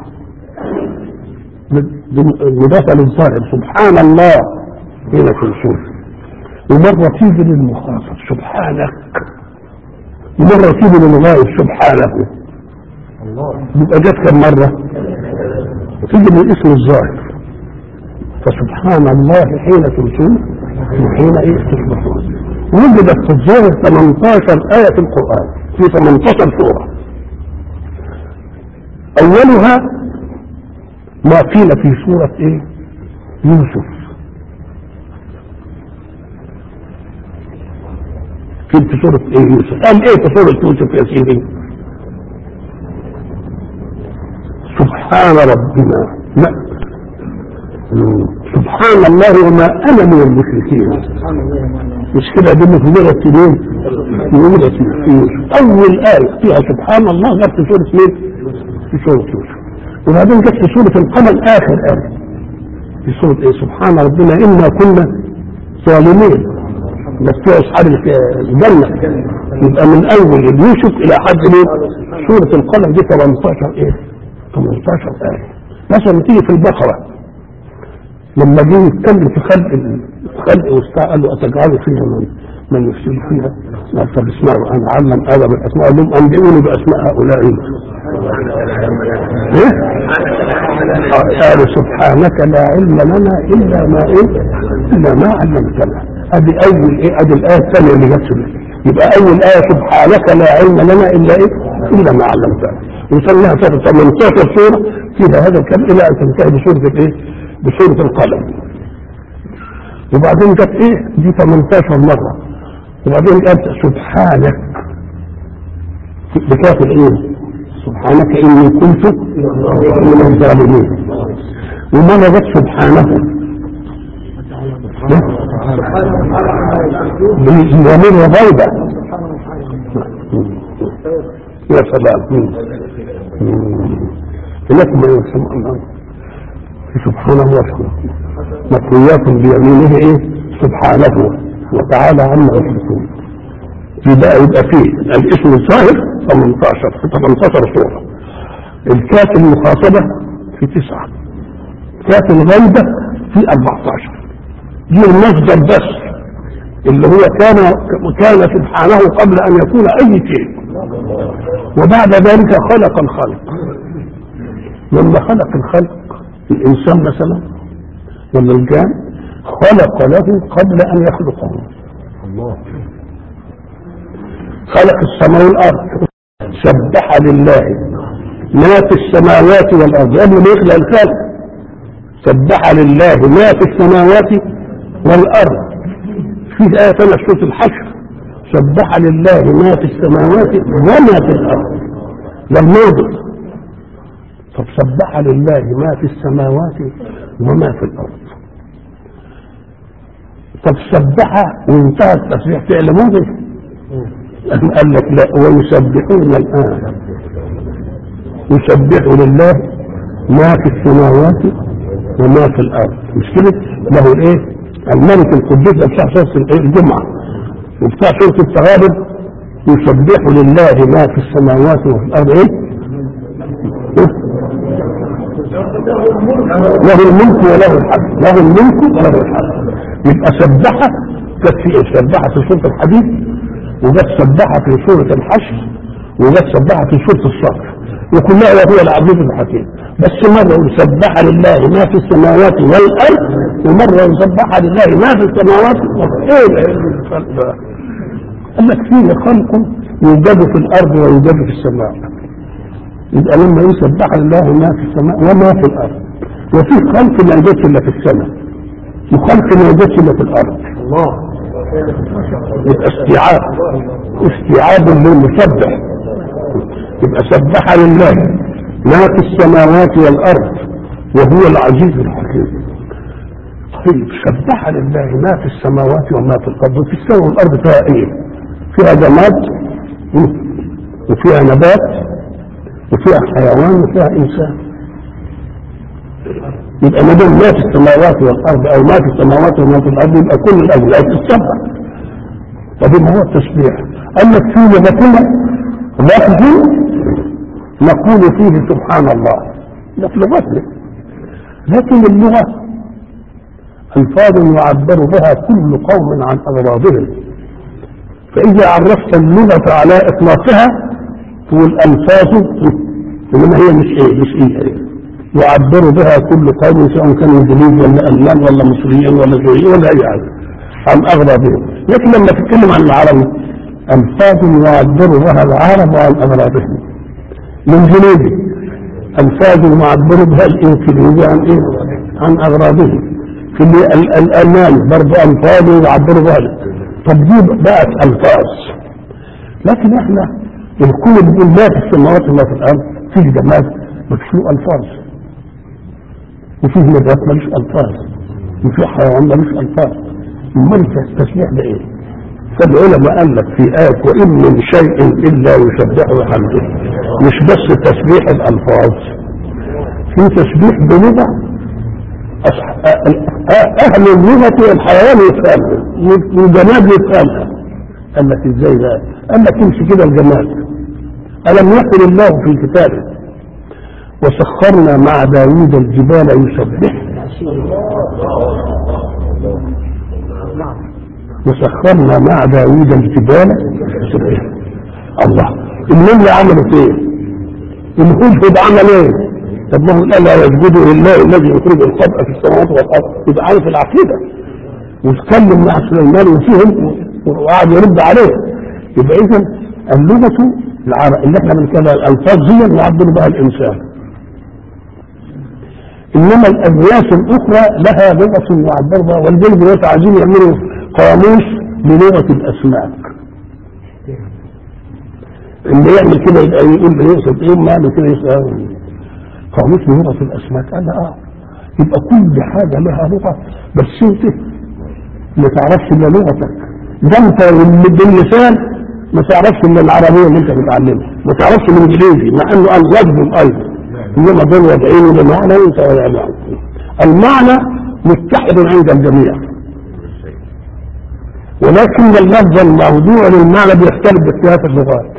مضافه للظاهر سبحان الله هنا في الصوت ومره تيجي للمخاطب سبحانك ومره تيجي للغائب سبحانه يبقى جت كم مره تيجي من اسم الظاهر فسبحان الله حين تمسون وحين ايه تصبحون وجدت في الظاهر 18 آية في القرآن في 18 سورة أولها ما قيل في سورة إيه؟ يوسف قيل في سورة إيه يوسف قال إيه في سورة يوسف يا سيدي سبحان ربنا لا سبحان الله وما أنا من المشركين مش كده دي في لغة تنين في لغة يوسف أول آية فيها سبحان الله جت في سورة مين؟ في سورة يوسف وبعدين جت في سورة القمر آخر آية في سورة إيه سبحان ربنا إنا كنا ظالمين بس في أصحاب الجنة يبقى من أول يوسف إلى حد مين؟ سورة القلم دي 18 إيه؟ 18 آية مثلا تيجي في البقرة لما جه يتكلم في خلق الخلق وبتاع قال له اتجعل فيها من من يفسد فيها قال طب اسمعوا انا علم ادب الاسماء قال لهم انبئوني باسماء هؤلاء ايه؟ قالوا سبحانك لا علم لنا الا ما ايه؟ الا ما علمتنا ادي اول ايه؟ ادي الايه الثانيه اللي جت يبقى اول ايه سبحانك لا علم لنا الا ايه؟ الا ما علمتنا وصلنا 18 سوره فيها هذا الكلام الى ان تنتهي بسوره الايه؟ بسورة القلم وبعدين جت ايه دي 18 مرة وبعدين جت سبحانك بكاف الايه سبحانك اني كنت من الظالمين ومرة جت سبحانه بضمير غيبة يا سلام لكم ما يسمى سبحانه وتعالى مطويات بيمينه ايه سبحانه وتعالى عما يشركون يبقى يبقى فيه الاسم الظاهر 18 في 18 صورة الكاف المخاطبة في تسعة كاف الغيبة في 14 دي المصدر بس اللي هو كان كان سبحانه قبل ان يكون اي شيء وبعد ذلك خلق الخلق لما خلق الخلق الإنسان مثلا ولا الجان خلق له قبل أن يخلقه الله خلق السماء والأرض سبح لله ما في السماوات والأرض قبل ما يخلق الخلق سبح لله ما في السماوات والأرض في آية ثانية في سورة الحشر سبح لله ما في السماوات وما في الأرض ده الماضي طب سبح لله ما في السماوات وما في الارض طب سبح وانتهى التسبيح فعل ماضي قال لك لا ويسبحون الان يسبح لله ما في السماوات وما في الارض مش كده له الايه الملك القدوس ده بتاع سوره الجمعه وبتاع سوره التغابن يسبح لله ما في السماوات وفي الارض ايه له الملك وله الحمد له الملك وله الحمد يبقى سبح كانت في سبح في سوره الحديد وجت سبحها في سورة الحشر وجت سبحها في سورة الصقر وكلها وهو العزيز الحكيم بس مرة يسبح لله ما في السماوات والأرض ومرة يسبح لله ما في السماوات والأرض ايه الفرق ده؟ قال لك فيه خلق يوجد في الأرض ويوجد في السماء يبقى لما يسبح لله ما في السماء وما في الأرض وفي خلق ما يوجدش إلا في السماء وخلق ما يوجدش إلا في الأرض الله يبقى استيعاب استيعاب للمسبح يبقى سبح لله ما في السماوات والارض وهو العزيز الحكيم طيب سبح لله ما في السماوات وما في الارض في السماء والارض فيها ايه فيها جماد وفيها نبات وفيها حيوان وفيها انسان يبقى ما دام ما في السماوات والارض او ما في السماوات وما في الارض يبقى كل الاولاد تسبح طب ما هو التسبيح قال لك فيه لكل لفظ نقول فيه سبحان الله ده في لغتنا لكن اللغه الفاظ يعبر بها كل قوم عن اغراضهم فاذا عرفت اللغه على اطلاقها تقول الفاظ انما هي مش ايه مش ايه يعبر بها كل قوم سواء كانوا انجليز ولا المان ولا مصريين ولا سوريين ولا اي حاجه عن اغراضهم لكن لما تتكلم عن العرب الفاظ يعبر بها العرب عن اغراضهم الانجليزي الفاظ يعبر بها الانجليزي عن ايه؟ عن اغراضهم في الالمان برضه الفاظ يعبر بها طب دي بقت الفاظ لكن احنا الكل بيقول ما في السماوات وما في الارض فيه جماد مكسوء الفاظ وفيه نبات ملوش الفاظ وفيه حيوان ملوش الفاظ امال التسبيح ده ايه؟ فالعلماء قال لك في آية وإن من شيء إلا يسبح بحمده مش بس تسبيح الألفاظ في تسبيح بلغة أهل اللغة والحيوان يفهمها والجماد يفهمها قال لك ازاي بقى؟ قال لك امشي كده الجماد ألم يقل الله في كتابه وسخرنا مع داوود الجبال يسبح وسخرنا مع داوود الجبال يسبح الله النمل عملت ايه الهدهد عمل ايه طب ما هو قال لا يسجدوا لله الذي يخرج الخبء في السماوات والارض يبقى عارف العقيده واتكلم مع سليمان وفيهم وقعد يرد عليه يبقى اذا اللغه العرب اللي احنا بنتكلم الالفاظ هي يعبر بها الانسان انما الاجناس الاخرى لها لغه يعبر بها والجن دلوقتي عايزين يعملوا قاموس بلغه الاسماك اللي يعمل كده يبقى يقول له يقصد ايه معنى كده يسال قاموس بلغه الاسماك قال اه يبقى كل حاجه لها لغه بس انت ما تعرفش الا لغتك ده انت باللسان ما تعرفش الا العربيه اللي انت بتعلمها ما تعرفش الانجليزي مع انه قال وجه ايضا انما دول وضعين بمعنى انت ولا المعنى متحد عند الجميع ولكن اللفظ الموضوع للمعنى بيختلف باختلاف اللغات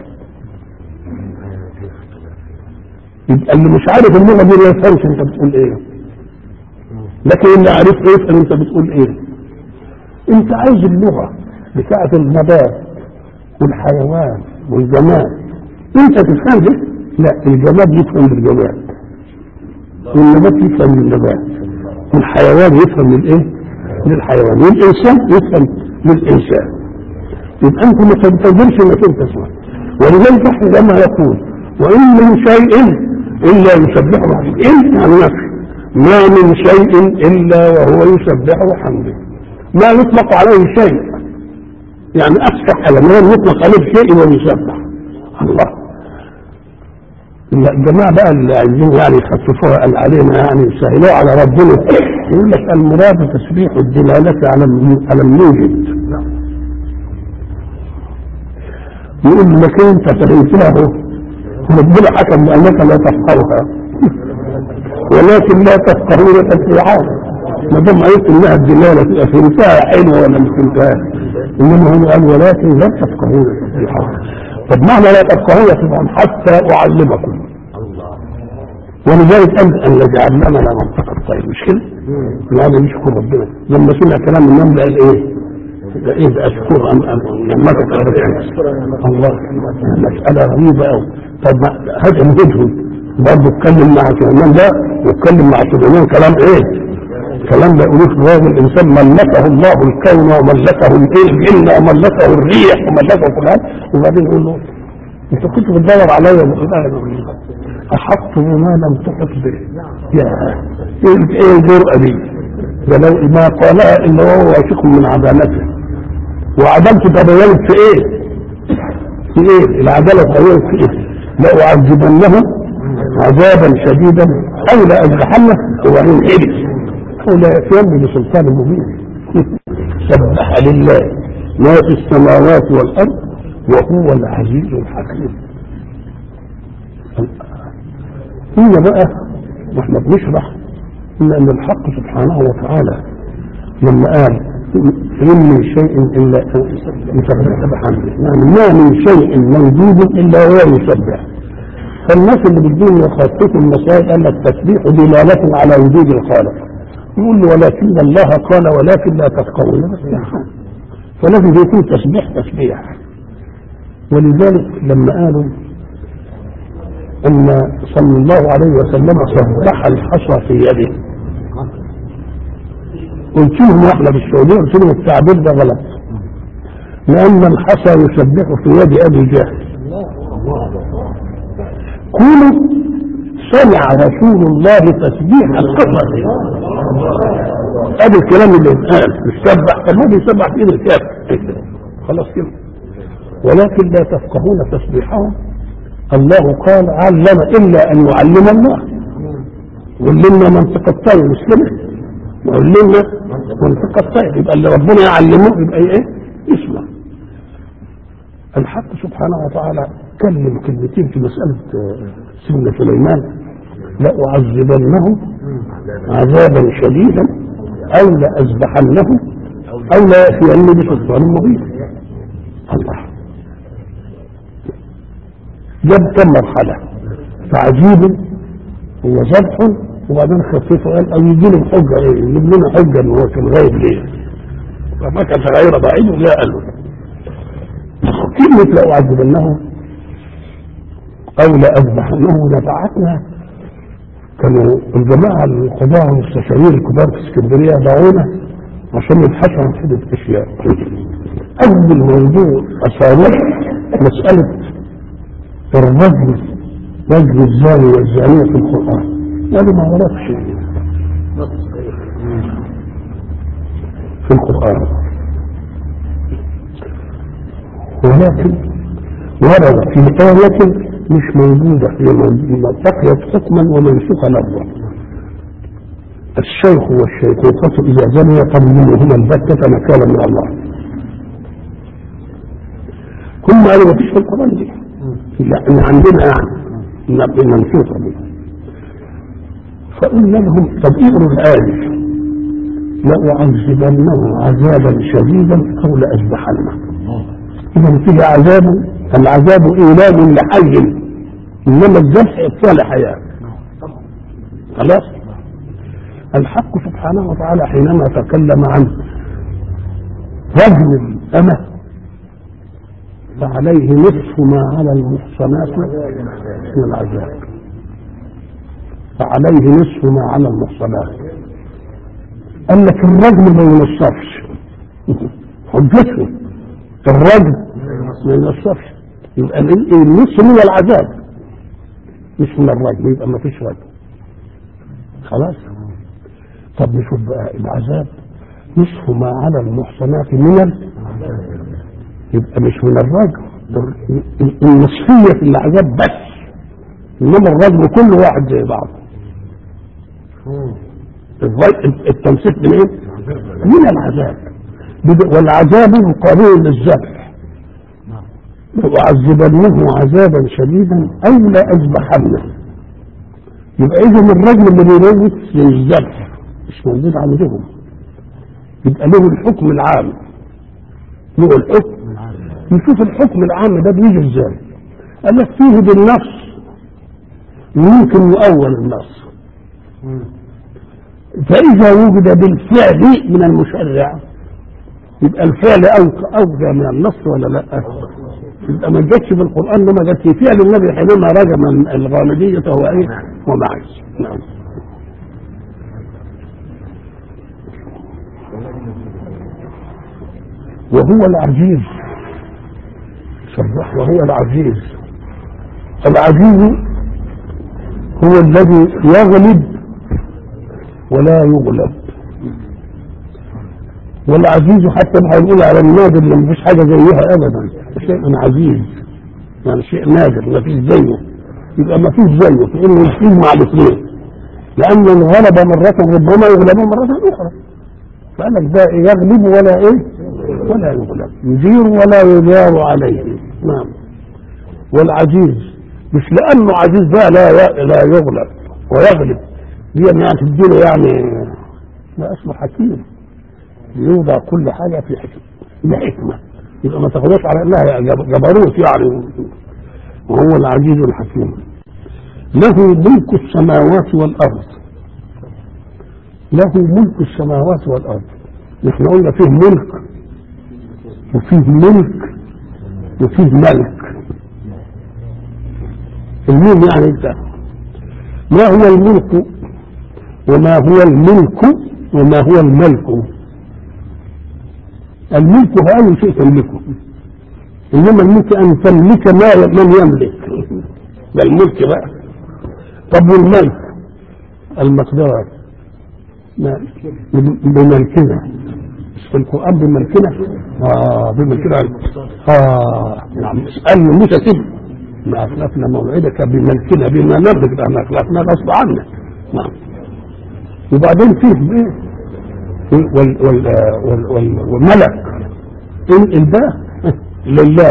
يبقى اللي مش عارف اللغه دي ما يفهمش انت بتقول ايه لكن اللي عارف يفهم انت بتقول ايه انت عايز اللغه بتاعه النبات والحيوان والجماد انت تفهم ده لا الجماد يفهم بالجماد والنبات يفهم بالنبات والحيوان يفهم للايه للحيوان والانسان يفهم للانسان يبقى انت ما تنتظرش انك انت تسمع ولذلك احنا لما يقول وان من شيء الا يسبح بحمده ان يعني نفي ما من شيء الا وهو يسبح بحمده ما يطلق عليه شيء يعني اكثر حاجه ما يطلق عليه شيء ويسبح الله الجماعة بقى اللي عايزين يعني يخففوها قال علينا يعني يسهلوها على ربنا يقول لك المراد تسبيح الدلالة على على الموجد يقول لك انت فهمتها اهو ربنا حكم بانك لا تفقهها ولكن لا تفقهون تسبيحها ما دام عرفت انها الدلاله تبقى فهمتها حلوه ولا مش فهمتها انما هو قال ولكن لا تفقهون تسبيحها طب معنى لا تفقهون تسبيحا حتى اعلمكم ولذلك قال الذي علمنا منطق الطير مش كده؟ هذا يشكر ربنا لما سمع كلام النمل قال ايه؟ ده ايه ده اشكر ام ام نعمتك الله مساله غريبه قوي طب ما هذا الهدهد برضه اتكلم مع سليمان ده واتكلم مع سليمان كلام ايه؟ كلام ده يقولوش هذا الانسان ملكه الله الكون وملكه الايه الجن وملكه الريح وملكه كل هذا وبعدين يقول له انت كنت بتدور عليا احط بما لم تحط به يا ايه ايه الجرأة دي ده لو ما قالها الا وهو واثق من عدالته وعدالته تبينت في ايه؟ في ايه؟ العدالة تبينت في ايه؟ لأعذبنه عذابا شديدا او لأذبحنه وبعدين حبس او لا يأتين بسلطان مبين سبح لله ما في السماوات والارض وهو العزيز الحكيم هنا بقى واحنا بنشرح ان ان الحق سبحانه وتعالى لما قال إن من شيء إلا يسبح بحمده يعني ما من شيء موجود إلا هو يسبح فالناس اللي بدون يخصصوا المسائل قال لك تسبيح دلالة على وجود الخالق يقول له ولكن الله قال ولكن لا تفقهون فلازم يكون تسبيح تسبيح ولذلك لما قالوا ان صلى الله عليه وسلم سبح الحصى في يده قلت لهم واحنا بالسعوديه قلت لهم التعبير ده غلط لان الحصى يسبح في يد ابي جهل كونوا سمع رسول الله تسبيح الحصى ادي الكلام اللي اتقال يسبح طب ما بيسبح في ايد الكافر خلاص كده ولكن لا تفقهون تسبيحهم الله قال علم الا ان يعلم الله علمنا منطق الطير مش كده علمنا منطق الطير يبقى اللي ربنا يعلمه يبقى ايه يسمع الحق سبحانه وتعالى كلم كلمتين في مسألة سيدنا سليمان لأعذبنه عذابا شديدا أو لأذبحنه أو لا يأتيني بسلطان مبين الله جاب كم مرحلة تعذيب وذبح وبعدين خفيفه قال او يجي له حجه ايه يجيب لنا حجه ان هو كان غايب ليه فمكث غير بعيد وجاء قال له كلمة لأعذبنه أو لأذبحنه نفعتنا كانوا الجماعة القضاة والمستشارين الكبار في اسكندرية دعونا عشان يبحثوا عن عدة أشياء أول موضوع أثاره مسألة الرجل رجل الزاني والزانية في القرآن قالوا ما وردش في القرآن ولكن ورد في آية مش موجودة هي بقيت حكما ومنسوخا لفظا الشيخ والشيخوخة إذا زنيا فمنهما البتة نكالا من الله هم قالوا ما فيش في القرآن دي لا عندنا يعني منسوخة دي فقلنا لهم طب اقروا الآية لأعذبنه عذابا شديدا أو لأذبحنه إذا فيه عذاب العذاب إيلام لحي إنما الذبح إبطال حياة خلاص الحق سبحانه وتعالى حينما تكلم عن رجل الأمة فعليه نصف ما على المحصنات من العذاب فعليه نصف ما على المحصنات قال لك الرجل ما ينصفش حجته الرجل ما ينصفش يبقى النصف من العذاب مش من الرجل يبقى ما فيش رجل خلاص طب نشوف بقى العذاب نصف ما على المحصنات من ال... يبقى مش من الرجل النصفية في العذاب بس انما الرجل كل واحد زي بعض التمسك من ايه؟ من العذاب والعذاب قابل للذبح لأعذبنه عذابا شديدا أو لأذبحنه يبقى إذا الرجل اللي بيموت للذبح مش موجود عندهم يبقى له الحكم العام له الحكم نشوف الحكم العام ده بيجي ازاي قال لك فيه بالنص ممكن يؤول النص فإذا وجد بالفعل من المشرع يبقى الفعل أوق- اوجى من النص ولا لا؟ يبقى ما جاتش في القران انما جت في فعل النبي حينما رجم الغامديه فهو ايه؟ ومعز نعم وهو العزيز صرح وهو العزيز العزيز هو الذي يغلب ولا يغلب والعزيز حتى ما هنقول على النادر اللي مفيش حاجه زيها ابدا شيء عزيز يعني شيء نادر ما فيش زيه يبقى ما فيش زيه في انه يشيل مع الاثنين لان الغلب مره ربما يغلب مره اخرى فقال لك ده يغلب ولا ايه ولا يغلب يدير ولا يدار عليه نعم والعزيز مش لانه عزيز بقى لا لا يغلب ويغلب دي يعني تديله يعني لا اسمه حكيم يوضع كل حاجه في حكمه بحكمه يبقى ما تاخدوش على انها جب- جبروت يعني وهو العزيز الحكيم له ملك السماوات والارض له ملك السماوات والارض نحن قلنا فيه ملك وفيه ملك وفيه ملك المين يعني انت ما هو الملك وما هو الملك وما هو الملك الملك هو اي شيء تملكه انما الملك ان تملك ما من يملك ده الملك بقى طب والملك المقدار ما- بملكنا مش في القران بملكنا اه بملكنا اه نعم اسالني موسى كده ما اخلفنا موعدك بملكنا بما نملك ده ما اخلفنا غصب عنك نعم وبعدين فيه ايه وال وال وال وال والملك انقل بقى لله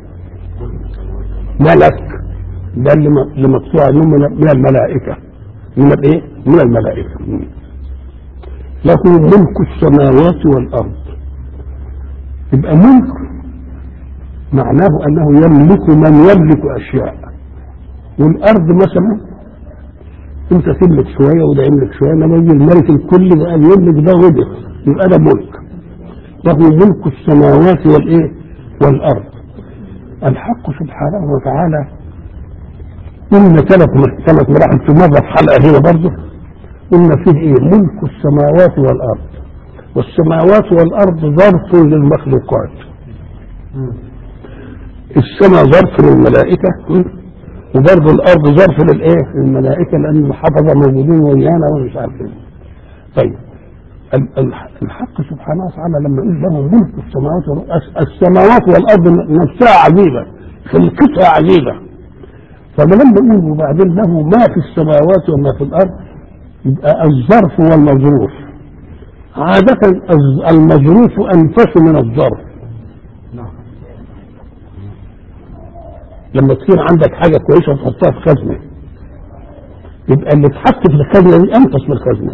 ملك ده اللي م- اللي مقطوع عليهم من من الملائكه من الايه؟ من الملائكه له ملك السماوات والارض يبقى ملك معناه انه يملك من يملك اشياء والارض مثلا انت تملك شويه وده يملك شويه انما يجي الملك الكل بقى يملك ده وده يبقى ده ملك له ملك السماوات والايه والارض الحق سبحانه وتعالى قلنا ثلاث ثلاث مراحل في مره في حلقه هنا برضه قلنا فيه ايه ملك السماوات والارض والسماوات والارض ظرف للمخلوقات السماء ظرف للملائكه وبرضه الارض ظرف للايه للملائكه لان الحفظه موجودين ويانا ومش عارف ايه طيب ال- ال- الحق سبحانه وتعالى لما يقول له ملك السماوات والارض الس- السماوات والارض نفسها عجيبه خلقتها عجيبه فلما نقول وبعدين له ما في السماوات وما في الارض يبقى الظرف والمظروف عادة الز- المظروف أنفس من الظرف لما تكون عندك حاجة كويسة تحطها في خزنة يبقى اللي اتحط في الخزنة دي أنفس من الخزنة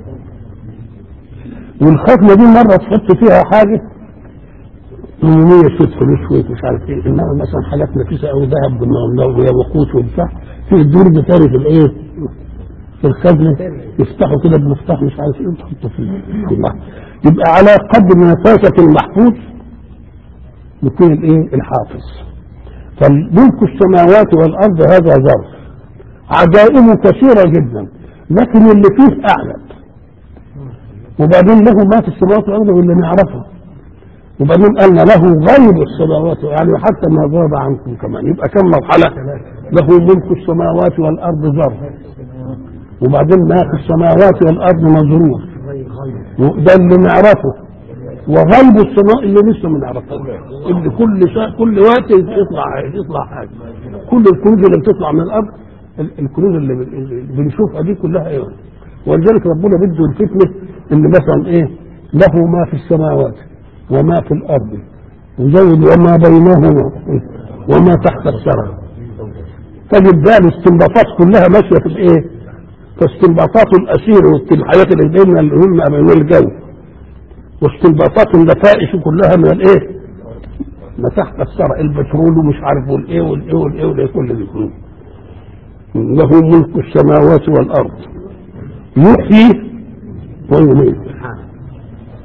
والخزنة دي مرة تحط فيها حاجة 800 شوية فلوس شوية مش عارف ايه انما مثلا حاجات نفيسة او ذهب وياقوت وبتاع في الدور بتاعي في الايه في الخزنة يفتحوا كده بمفتاح مش عارف ايه وتحطه فيه الله يبقى على قدر نفاسة المحفوظ يكون الايه الحافظ فملك السماوات والارض هذا ظرف عجائبه كثيرة جدا لكن اللي فيه اعلم وبعدين له ما في السماوات والارض واللي نعرفه وبعدين قالنا له غيب السماوات يعني حتى ما غاب عنكم كمان يبقى كم مرحلة له ملك السماوات والارض ظرف وبعدين ما في السماوات والارض مظروف وده اللي نعرفه وغيب السماء اللي لسه ما نعرفه اللي كل شا... كل وقت يطلع حاجه يطلع حاجه كل الكنوز اللي بتطلع من الارض ال- الكنوز اللي بن- اللي بنشوفها دي كلها ايه ولذلك ربنا بده الفتنه ان مثلا ايه له ما في السماوات وما في الارض وزود وما بينهما وما تحت الثرى تجد بقى الاستنباطات كلها ماشيه في الايه؟ فاستنباطات الاسير والحاجات اللي بيننا اللي هم من الجو واستنباطات النفائس كلها من الايه؟ ما تحت الثرى البترول ومش عارف والايه والايه والايه والايه كل دي كله له ملك السماوات والارض يحيي ويميت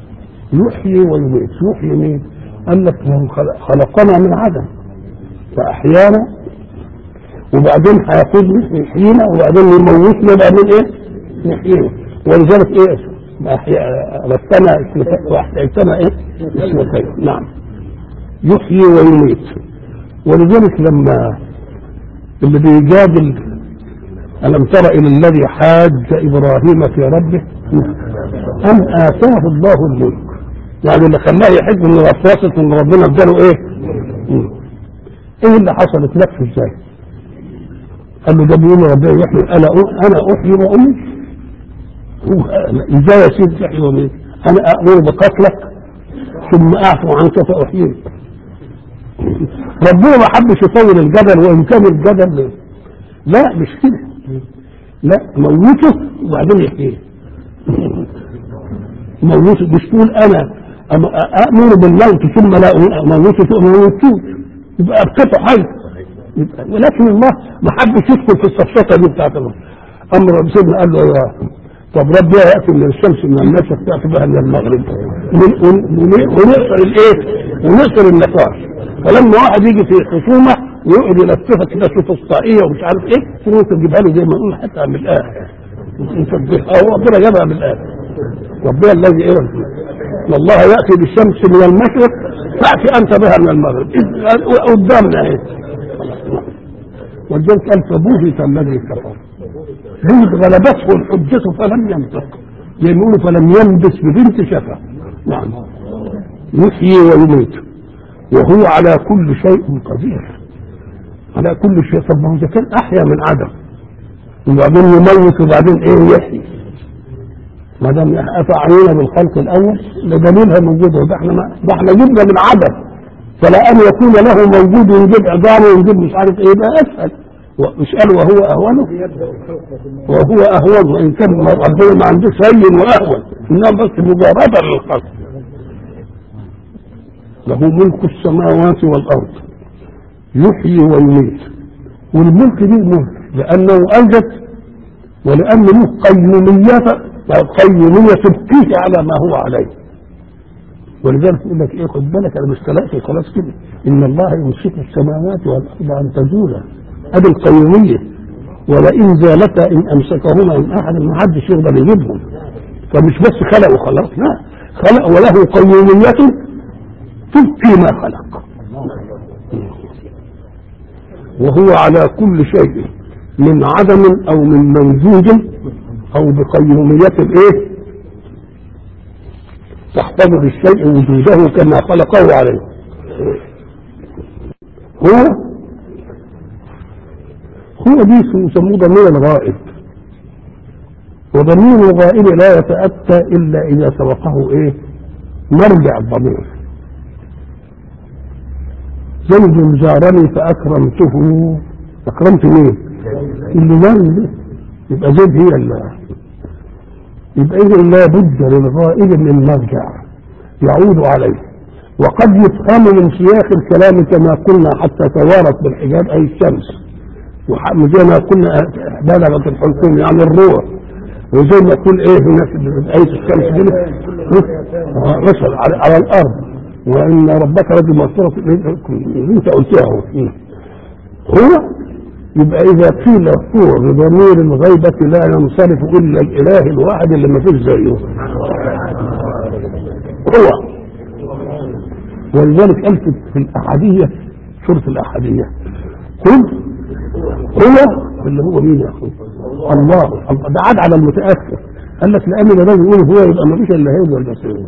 يحيي ويميت يحيي مين؟ قال لك هو خلق- خلقنا من عدم فأحيانا وبعدين هياخدنا يحيينا وبعدين يموتنا وبعدين ايه؟ يحيينا ولذلك ايه؟ ربنا اسمتين واحتيتنا ايه؟ اسمتين نعم يحيي ويميت ولذلك لما اللي بيجادل ألم تر إلى الذي حاج إبراهيم في ربه أن آتاه الله الملك يعني اللي خلاه يحج من وسوسة إن ربنا اداله إيه؟ مم. إيه اللي حصلت لك إزاي؟ قال له ده بيقول ربنا يحيي أنا أنا أحيي وأميت هو إزاي يا سيدي تحيي وأميت؟ أنا أأمر بقتلك ثم أعفو عنك فأحييك ربنا ما حبش يطول الجدل وإن كان الجدل لا مش كده لا موته وبعدين يحييه موته مش تقول انا أم- امر بالموت ثم لا اموته ثم ما يموتوش يبقى ابقته حي يبقى ولكن الله ما حبش يدخل في الصفصفه دي بتاعت الله امر سيدنا قال له يا طب ربنا ياتي من الشمس من المشرق تاتي بها من المغرب ون- ون- ون- ونقصر الايه؟ ونقصر النقاش فلما واحد يجي في خصومه ويقعد يلففها كده سوفسطائيه ومش عارف ايه ممكن تجيبها له زي ما نقول حتى من الاخر هو ربنا جابها من الاخر ربنا الذي ايه ان الله ياتي بالشمس من المشرق تاتي انت بها من المغرب إذ- قدامنا اهي ولذلك قال فبوهت الذي كفر هند غلبته الحجة فلم ينطق زي ما يقولوا فلم ينبس ببنت شفا نعم يحيي ويميت وهو على كل شيء قدير على كل شيء طب ما هو إذا كان احيا من عدم وبعدين يموت وبعدين ايه يحيي ما دام افعلنا بالخلق الاول لدليلها موجوده وده احنا ما- ده احنا جبنا من عدم فلا ان يكون له موجود ونجيب عظام ونجيب مش عارف ايه ده اسهل مش قال وهو اهونه وهو اهون وان كان ربنا ما عندوش هين واهون انما بس مجردا للخلق له ملك السماوات والارض يحيي ويميت والملك دي ملك لانه اوجد ولان له قيومية قيومية تبقيه على ما هو عليه ولذلك يقول لك ايه خد بالك انا مش ثلاثة خلاص كده ان الله يمسك السماوات والارض ان تزولا ادي القيومية ولئن زالتا ان امسكهما من احد ما حدش يقدر يجيبهم فمش بس خلق وخلاص لا خلق وله قيومية تبقي ما خلق وهو على كل شيء من عدم او من منزوج او بقيومية ايه تحفظ بالشيء وجوده كما خلقه عليه هو هو دي يسموه ضمير الغائب وضمير الغائب لا يتأتى إلا إذا سبقه إيه مرجع الضمير زيد جارني فأكرمته أكرمت مين؟ اللي جارني ده يبقى زيد هي اللي يبقى إذا لا بد للغائب من مرجع يعود عليه وقد يفهم من سياق الكلام كما قلنا حتى توارت بالحجاب أي الشمس وزي ما قلنا بلغت الحلقوم يعني الروح وزي ما يقول ايه هناك آية الشمس دي مثل على, على الأرض وإن ربك رجل مغفرة انت قلتها هو هو يبقى إذا قيل هو بضمير الغيبة لا ينصرف إلا الإله الواحد اللي ما فيش زيه هو ولذلك قال في الأحادية سورة الأحادية قل هو اللي هو مين يا أخوي الله ده عاد على المتأخر قال لك لأن ده يقول هو يبقى ما فيش إلا هو البصير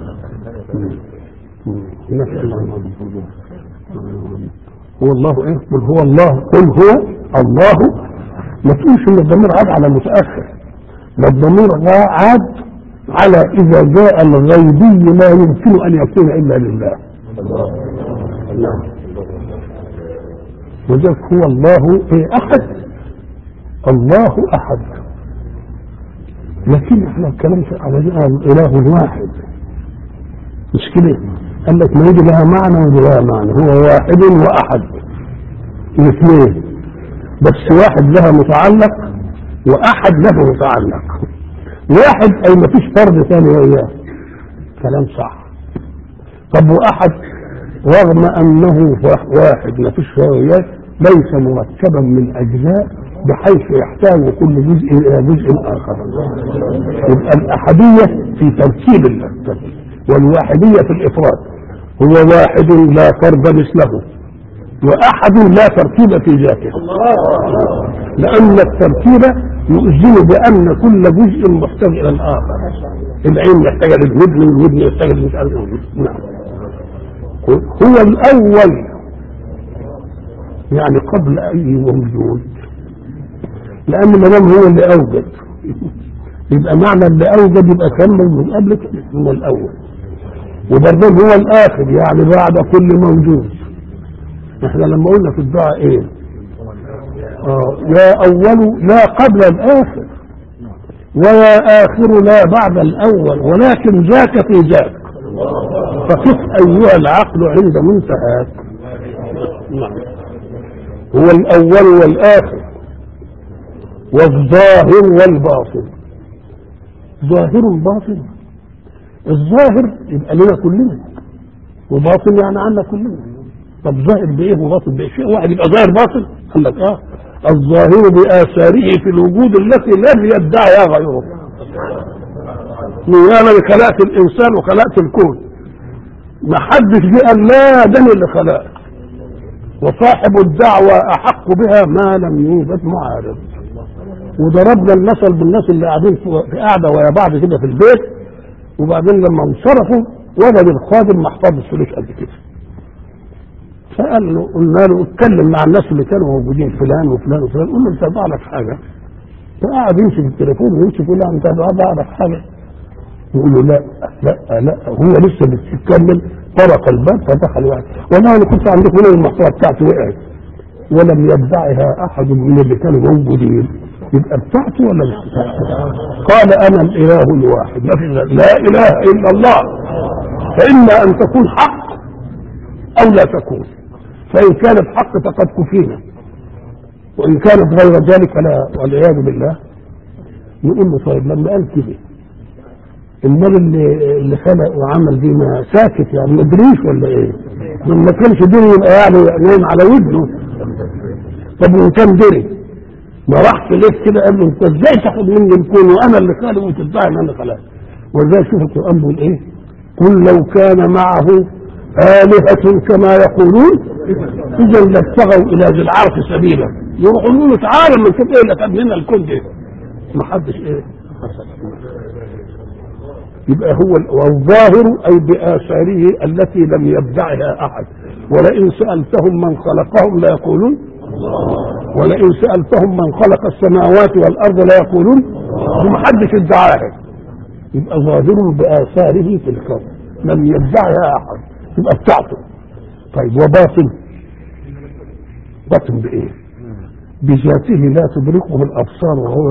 هو الله ايه قل هو الله قل هو الله ما تقولش ان الضمير عاد على متاخر ده الضمير عاد على اذا جاء الغيبي لا يمكن ان يكون الا لله نعم وذلك هو الله ايه احد الله احد لكن احنا الكلام على اله واحد مش كده قال لك ما يجي لها معنى ويجي لها معنى هو واحد واحد الاثنين بس واحد لها متعلق واحد له متعلق واحد اي ما فيش فرد ثاني وياه كلام صح طب واحد رغم انه واحد ما فيش روايات ليس مركبا من اجزاء بحيث يحتاج كل جزء الى جزء اخر يبقى الاحديه في تركيب التركيب والواحديه في الافراد هو واحد لا فرد مثله واحد لا تركيب في ذاته لان التركيب يؤذن بان كل جزء محتاج الى الاخر العين محتاجه للودن والودن محتاجه مش عارف نعم هو الاول يعني قبل اي موجود لان ما دام هو اللي اوجد يبقى معنى اللي اوجد يبقى كان من قبل كده من الاول وبرضه هو الاخر يعني بعد كل موجود احنا لما قلنا في الدعاء ايه آه يا اول لا قبل الاخر ويا اخر لا بعد الاول ولكن ذاك في ذاك فقف ايها العقل عند منتهاك نعم هو الاول والاخر والظاهر والباطن ظاهر باطن الظاهر يبقى لنا كلنا وباطن يعني عنا كلنا طب ظاهر بايه وباطن بايه شيء واحد يبقى ظاهر باطن قال لك اه الظاهر باثاره في الوجود التي لم يدعها غيره انا اللي خلقت الانسان وخلقت الكون ما حدش جه قال لا ده اللي خلقت وصاحب الدعوة أحق بها ما لم يوجد معارض وضربنا المثل بالناس اللي قاعدين في قاعدة ويا بعض كده في البيت وبعدين لما انصرفوا وجد الخادم ما حفظش فلوس قد كده فقال له قلنا له اتكلم مع الناس اللي كانوا موجودين فلان وفلان وفلان قول له انت بعرف حاجه فقعد يمسك التليفون ويمسك يقول له انت بعرف حاجه يقول له لا لا لا هو لسه بتتكلم طرق الباب فدخل واحد والله انا كنت عندكم هنا المحفظه بتاعتي وقعت ولم يدعها احد من اللي كانوا موجودين يبقى بتاعته ولا مش بتاعته؟ قال انا الاله الواحد ما في لا اله الا الله فاما ان تكون حق او لا تكون فان كانت حق فقد كفينا وان كانت غير ذلك لا والعياذ بالله نقول له طيب لما قال كده المال اللي اللي خلق وعمل دي ما ساكت يعني ما ادريش ولا ايه؟ ما كانش دري يبقى يعني نايم على ودنه طب وان كان دري ما راحش ليه كده قال له انت ازاي تاخد مني الكون وانا اللي خالق وتدعي ان انا خلقت وازاي شوف القران بيقول ايه؟ قل لو كان معه آلهة كما يقولون إذا لابتغوا إلى ذي العرش سبيلا يروحوا يقولوا له تعالى ما نشوف إيه اللي خد لنا الكون ده ما حدش إيه يبقى هو والظاهر أي بآثاره التي لم يبدعها أحد ولئن سألتهم من خلقهم ليقولون ولئن سألتهم من خلق السماوات والأرض ليقولون وما حدش ادعاها يبقى ظاهر بآثاره في الكون لم يدعها أحد يبقى بتاعته طيب وباطن باطن بايه بذاته لا تدركه الابصار وهو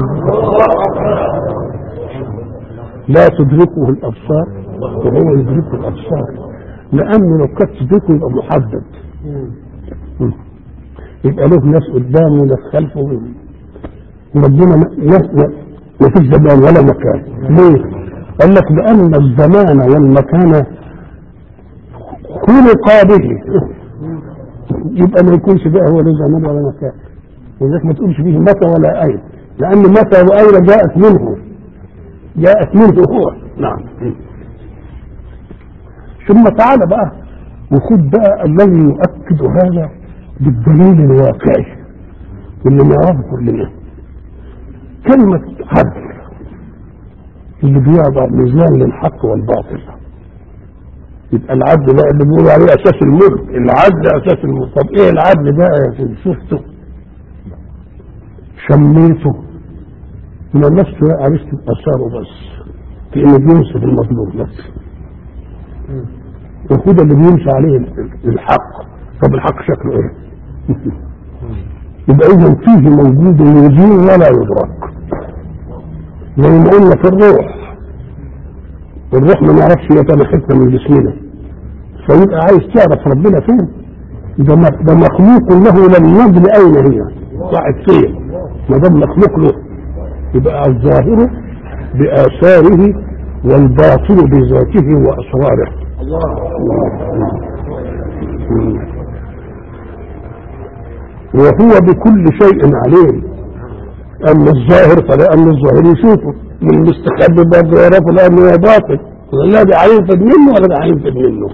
لا تدركه الابصار وهو يدرك الابصار لانه لو كانت تدركه يبقى محدد يبقى له ناس قدامه وناس خلفه وربنا ما فيش زمان ولا مكان ليه؟ قال لك لان الزمان والمكان خلق به يبقى ما يكونش بقى هو له زمان ولا مكان ولذلك ما تقولش فيه متى ولا اين لان متى واين جاءت منه جاءت منه هو نعم ثم تعالى بقى وخد بقى الذي يؤكد هذا بالدليل الواقعي اللي نعرفه كلنا كلمة عدل اللي بيضع ميزان للحق والباطل يبقى العدل ده اللي بيقولوا عليه اساس الملك العدل اساس الملك طب ايه العدل ده يا سيدي شفته شميته ما لمسته عرفت اثاره بس كانه بيمسك المظلوم بس وخد اللي بيمشي عليه الحق طب الحق شكله ايه يبقى اذا فيه موجود يدين ولا يدرك زي ما قلنا في الروح الروح ما نعرفش هي كان حته من جسمنا فيبقى عايز تعرف ربنا فين ده ده مخلوق له لم يدري اين هي واحد فين ما دام مخلوق له يبقى الظاهر باثاره والباطن بذاته واسراره وهو بكل شيء عليم اما الظاهر فلان الظاهر يشوفه من المستخبي برضه يعرفه لانه هو باطن لا ده هينفد منه ولا ده هينفد منه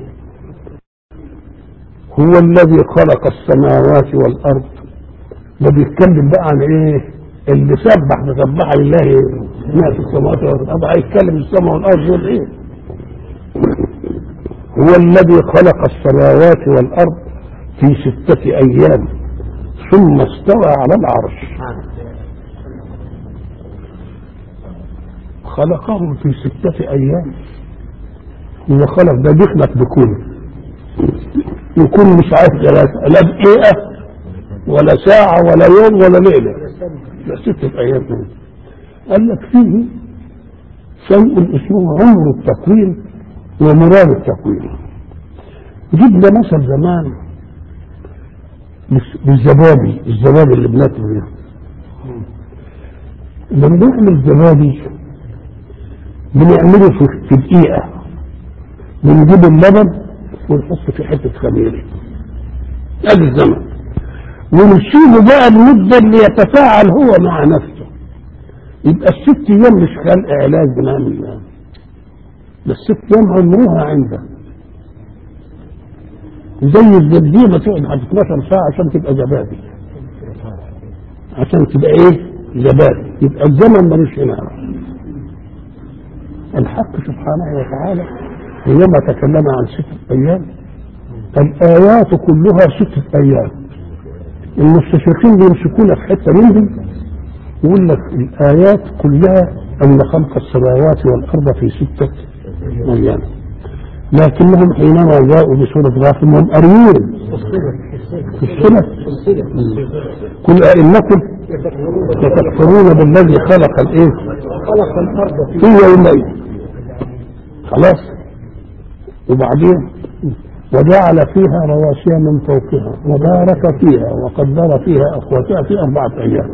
هو الذي خلق السماوات والارض ده بيتكلم بقى عن ايه اللي سبح بسبح لله ما في السماوات والارض هيتكلم السماء والارض دول ايه هو الذي خلق السماوات والارض في ستة ايام ثم استوى على العرش خلقهم في ستة ايام هو خلق ده بيخلق بكون يكون مش عارف لا دقيقة ولا ساعة ولا يوم ولا ليلة لا ستة أيام قال لك فيه شيء اسمه عمر التكوين ومراد التكوين جبنا مثل زمان بالزبادي الزبادي اللي بناكله ده لما نعمل زبادي بنعمله في دقيقة بنجيب اللبن ونحط في حتة خميرة ادي الزمن ونسيبه بقى المدة اللي يتفاعل هو مع نفسه يبقى الست ايام مش خلق علاج بنعمل يعني. ده الست ايام عمرها عنده زي الزبدية تقعد على 12 ساعة عشان تبقى زبادي عشان تبقى ايه زبادي يبقى الزمن ملوش هنا الحق سبحانه وتعالى حينما تكلم عن ستة أيام الآيات كلها ستة أيام المستشرقين بيمسكونا في حتة من دي يقول لك الآيات كلها أن خلق السماوات والأرض في ستة أيام لكنهم حينما جاءوا بسورة غافر هم قريين في السنة قل أئنكم لتكفرون بالذي خلق الإيه؟ خلق الارض في في يومين خلاص وبعدين وجعل فيها رواسي من فوقها وبارك فيها وقدر فيها اقواتها في اربعه ايام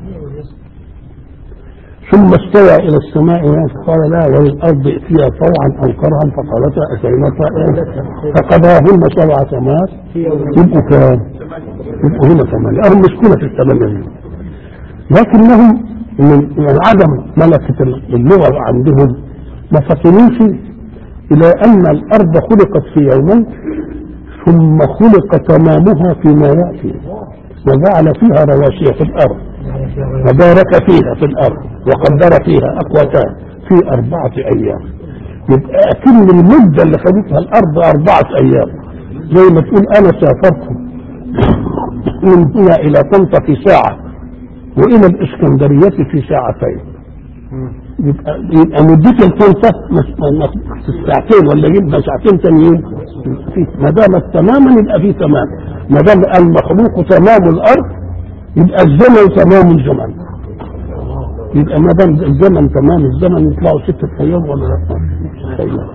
ثم استوى الى السماء قال لا وللارض ائتيا طوعا او كرها فقالتا اتيناتا فقضاهن سبع سماوات في يوم يبقوا كام؟ يبقوا هنا ثمانية هم مسكونة في الثمانية دي لكنهم من من عدم ملكة اللغة عندهم ما فطنوش إلى أن الأرض خلقت في يومين ثم خلق تمامها فيما يأتي وجعل فيها رواسي في الأرض وبارك فيها في الأرض وقدر فيها أقواتها في أربعة أيام يبقى أكن المدة اللي خدتها الأرض أربعة أيام زي ما تقول أنا سافرت من هنا إلى طنطا في ساعة وإلى الإسكندرية في ساعتين يبقى يبقى مدتي لطنطا في الساعتين ولا يبقى ساعتين تانيين في ما دامت تماما يبقى في تمام ما دام المخلوق تمام الأرض يبقى الزمن تمام الزمن يبقى ما دام الزمن تمام الزمن يطلعوا ستة أيام ولا لا؟ أيوة.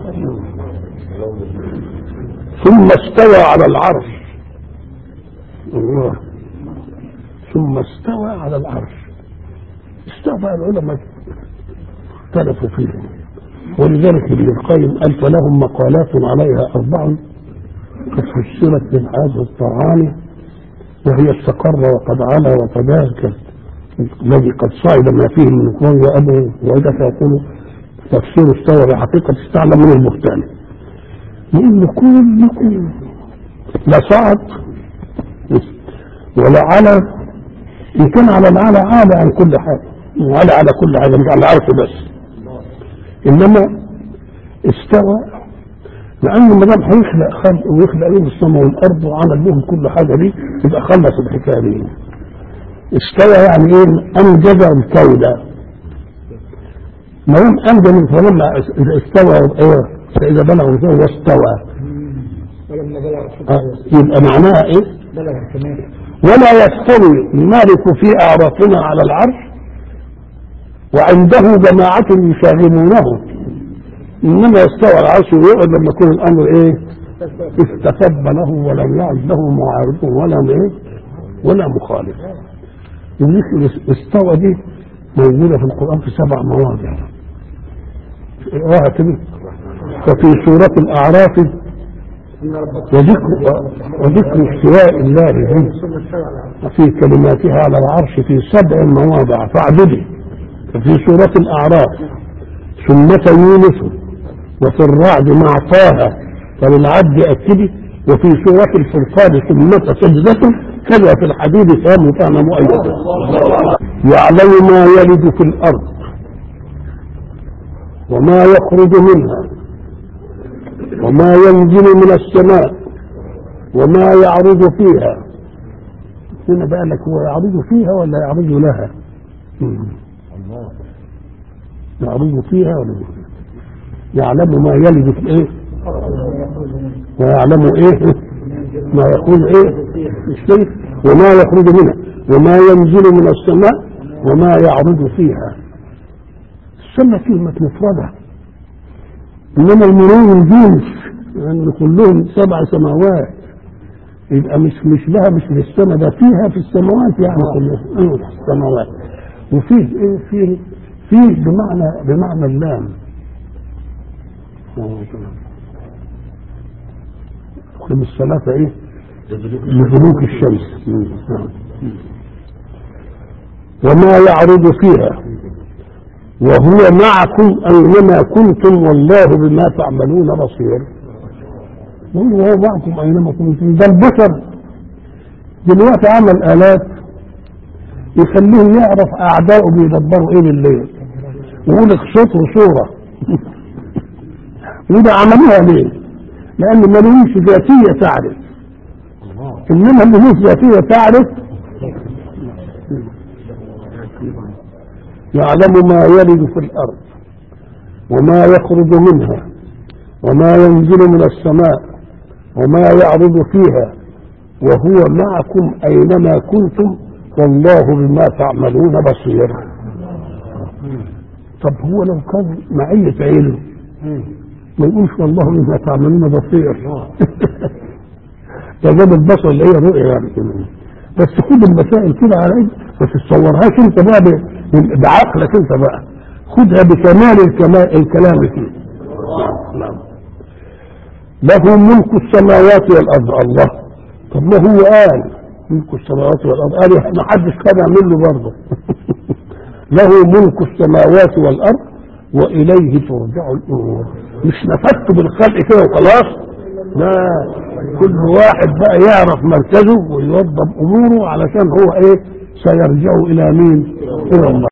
ثم استوى على العرش الله ثم استوى على العرش استوى بقى العلماء اختلفوا فيه ولذلك ابن القيم قال فلهم مقالات عليها أربع قد فسرت بالحاج الطعام وهي استقر وقد علا وتباكت الذي قد صعد ما فيه من كون وأبوه وإذا فيقول تفسير استوى بحقيقة استعلى من البهتان لأن كل لا صعد ولا على إن كان على العلى عالى عن كل حاجة وعلى على كل حاجة مش على العرش بس إنما استوى لأنه ما دام هيخلق خلق ويخلق لهم السماء والأرض وعمل لهم كل حاجة دي يبقى خلص الحكاية دي استوى يعني إيه أنجز الكون ما دام أنجز فلما إذا استوى إيه فإذا بلغ الكون واستوى ولما بلغ آه، يبقى معناها إيه بلغ الكمال ولا يستوي المالك في أعرافنا على العرش وعنده جماعة يشاغبونه إنما يستوى العرش ويقعد لما يكون الأمر إيه استفب له ولم يعد له معارض ولا إيه ولا مخالف ومثل استوى دي موجودة في القرآن في سبع مواضع اقراها كده وفي سورة الأعراف وذكر وذكر استواء الله به وفي كلماتها على العرش في سبع مواضع فاعبدي وفي سورة الأعراف سنة يونس وفي الرعد مع طه فللعبد أكدي وفي سورة الفرقان سنة سجدة كذا في الحديد فهم كان مؤيدا يعلم ما يلد في الأرض وما يخرج منها وما ينزل من السماء وما يعرض فيها هنا بقى لك هو يعرض فيها ولا يعرض لها مم. يعرض فيها ولا لا؟ يعلم ما يلد في ايه ويعلم ايه ما يقول ايه الشيء وما يخرج منها وما ينزل من السماء وما يعرض فيها السماء كلمة مفردة انما المرور الجنس يعني كلهم سبع سماوات يبقى مش مش لها مش للسماء ده فيها في السماوات يعني كلها أيوة في السماوات وفيه ايه فيه فيه بمعنى بمعنى اللام قم الصلاة ايه لدلوك الشمس نعم. وما يعرض فيها وهو معكم أينما كنتم والله بما تعملون بصير يقول وهو معكم أينما كنتم ده البشر دلوقتي عمل آلات يخليهم يعرف أعدائه بيدبروا إيه بالليل ويقول لك صوت وصورة وده عملوها ليه؟ لأن ما لهمش ذاتية تعرف إنما اللي لهمش ذاتية تعرف يعلم ما يلد في الأرض وما يخرج منها وما ينزل من السماء وما يعرض فيها وهو معكم أينما كنتم والله بما تعملون بصير طب هو لو كان معية علم ما يقولش والله بما تعملون بصير ده جاب البصر اللي هي رؤية يعني كمان بس خد المسائل كده على ايد ما تتصورهاش انت بقى ب- بعقلك انت بقى خدها بكمال الكمال الكلام فيه نعم له ملك السماوات والارض الله طب ما هو قال ملك السماوات والارض قال ما حدش كان يعمل له برضه له ملك السماوات والارض واليه ترجع الامور مش نفدت بالخلق كده وخلاص لا كل واحد بقى يعرف مركزه ويوضب اموره علشان هو ايه سيرجع الى مين الى الله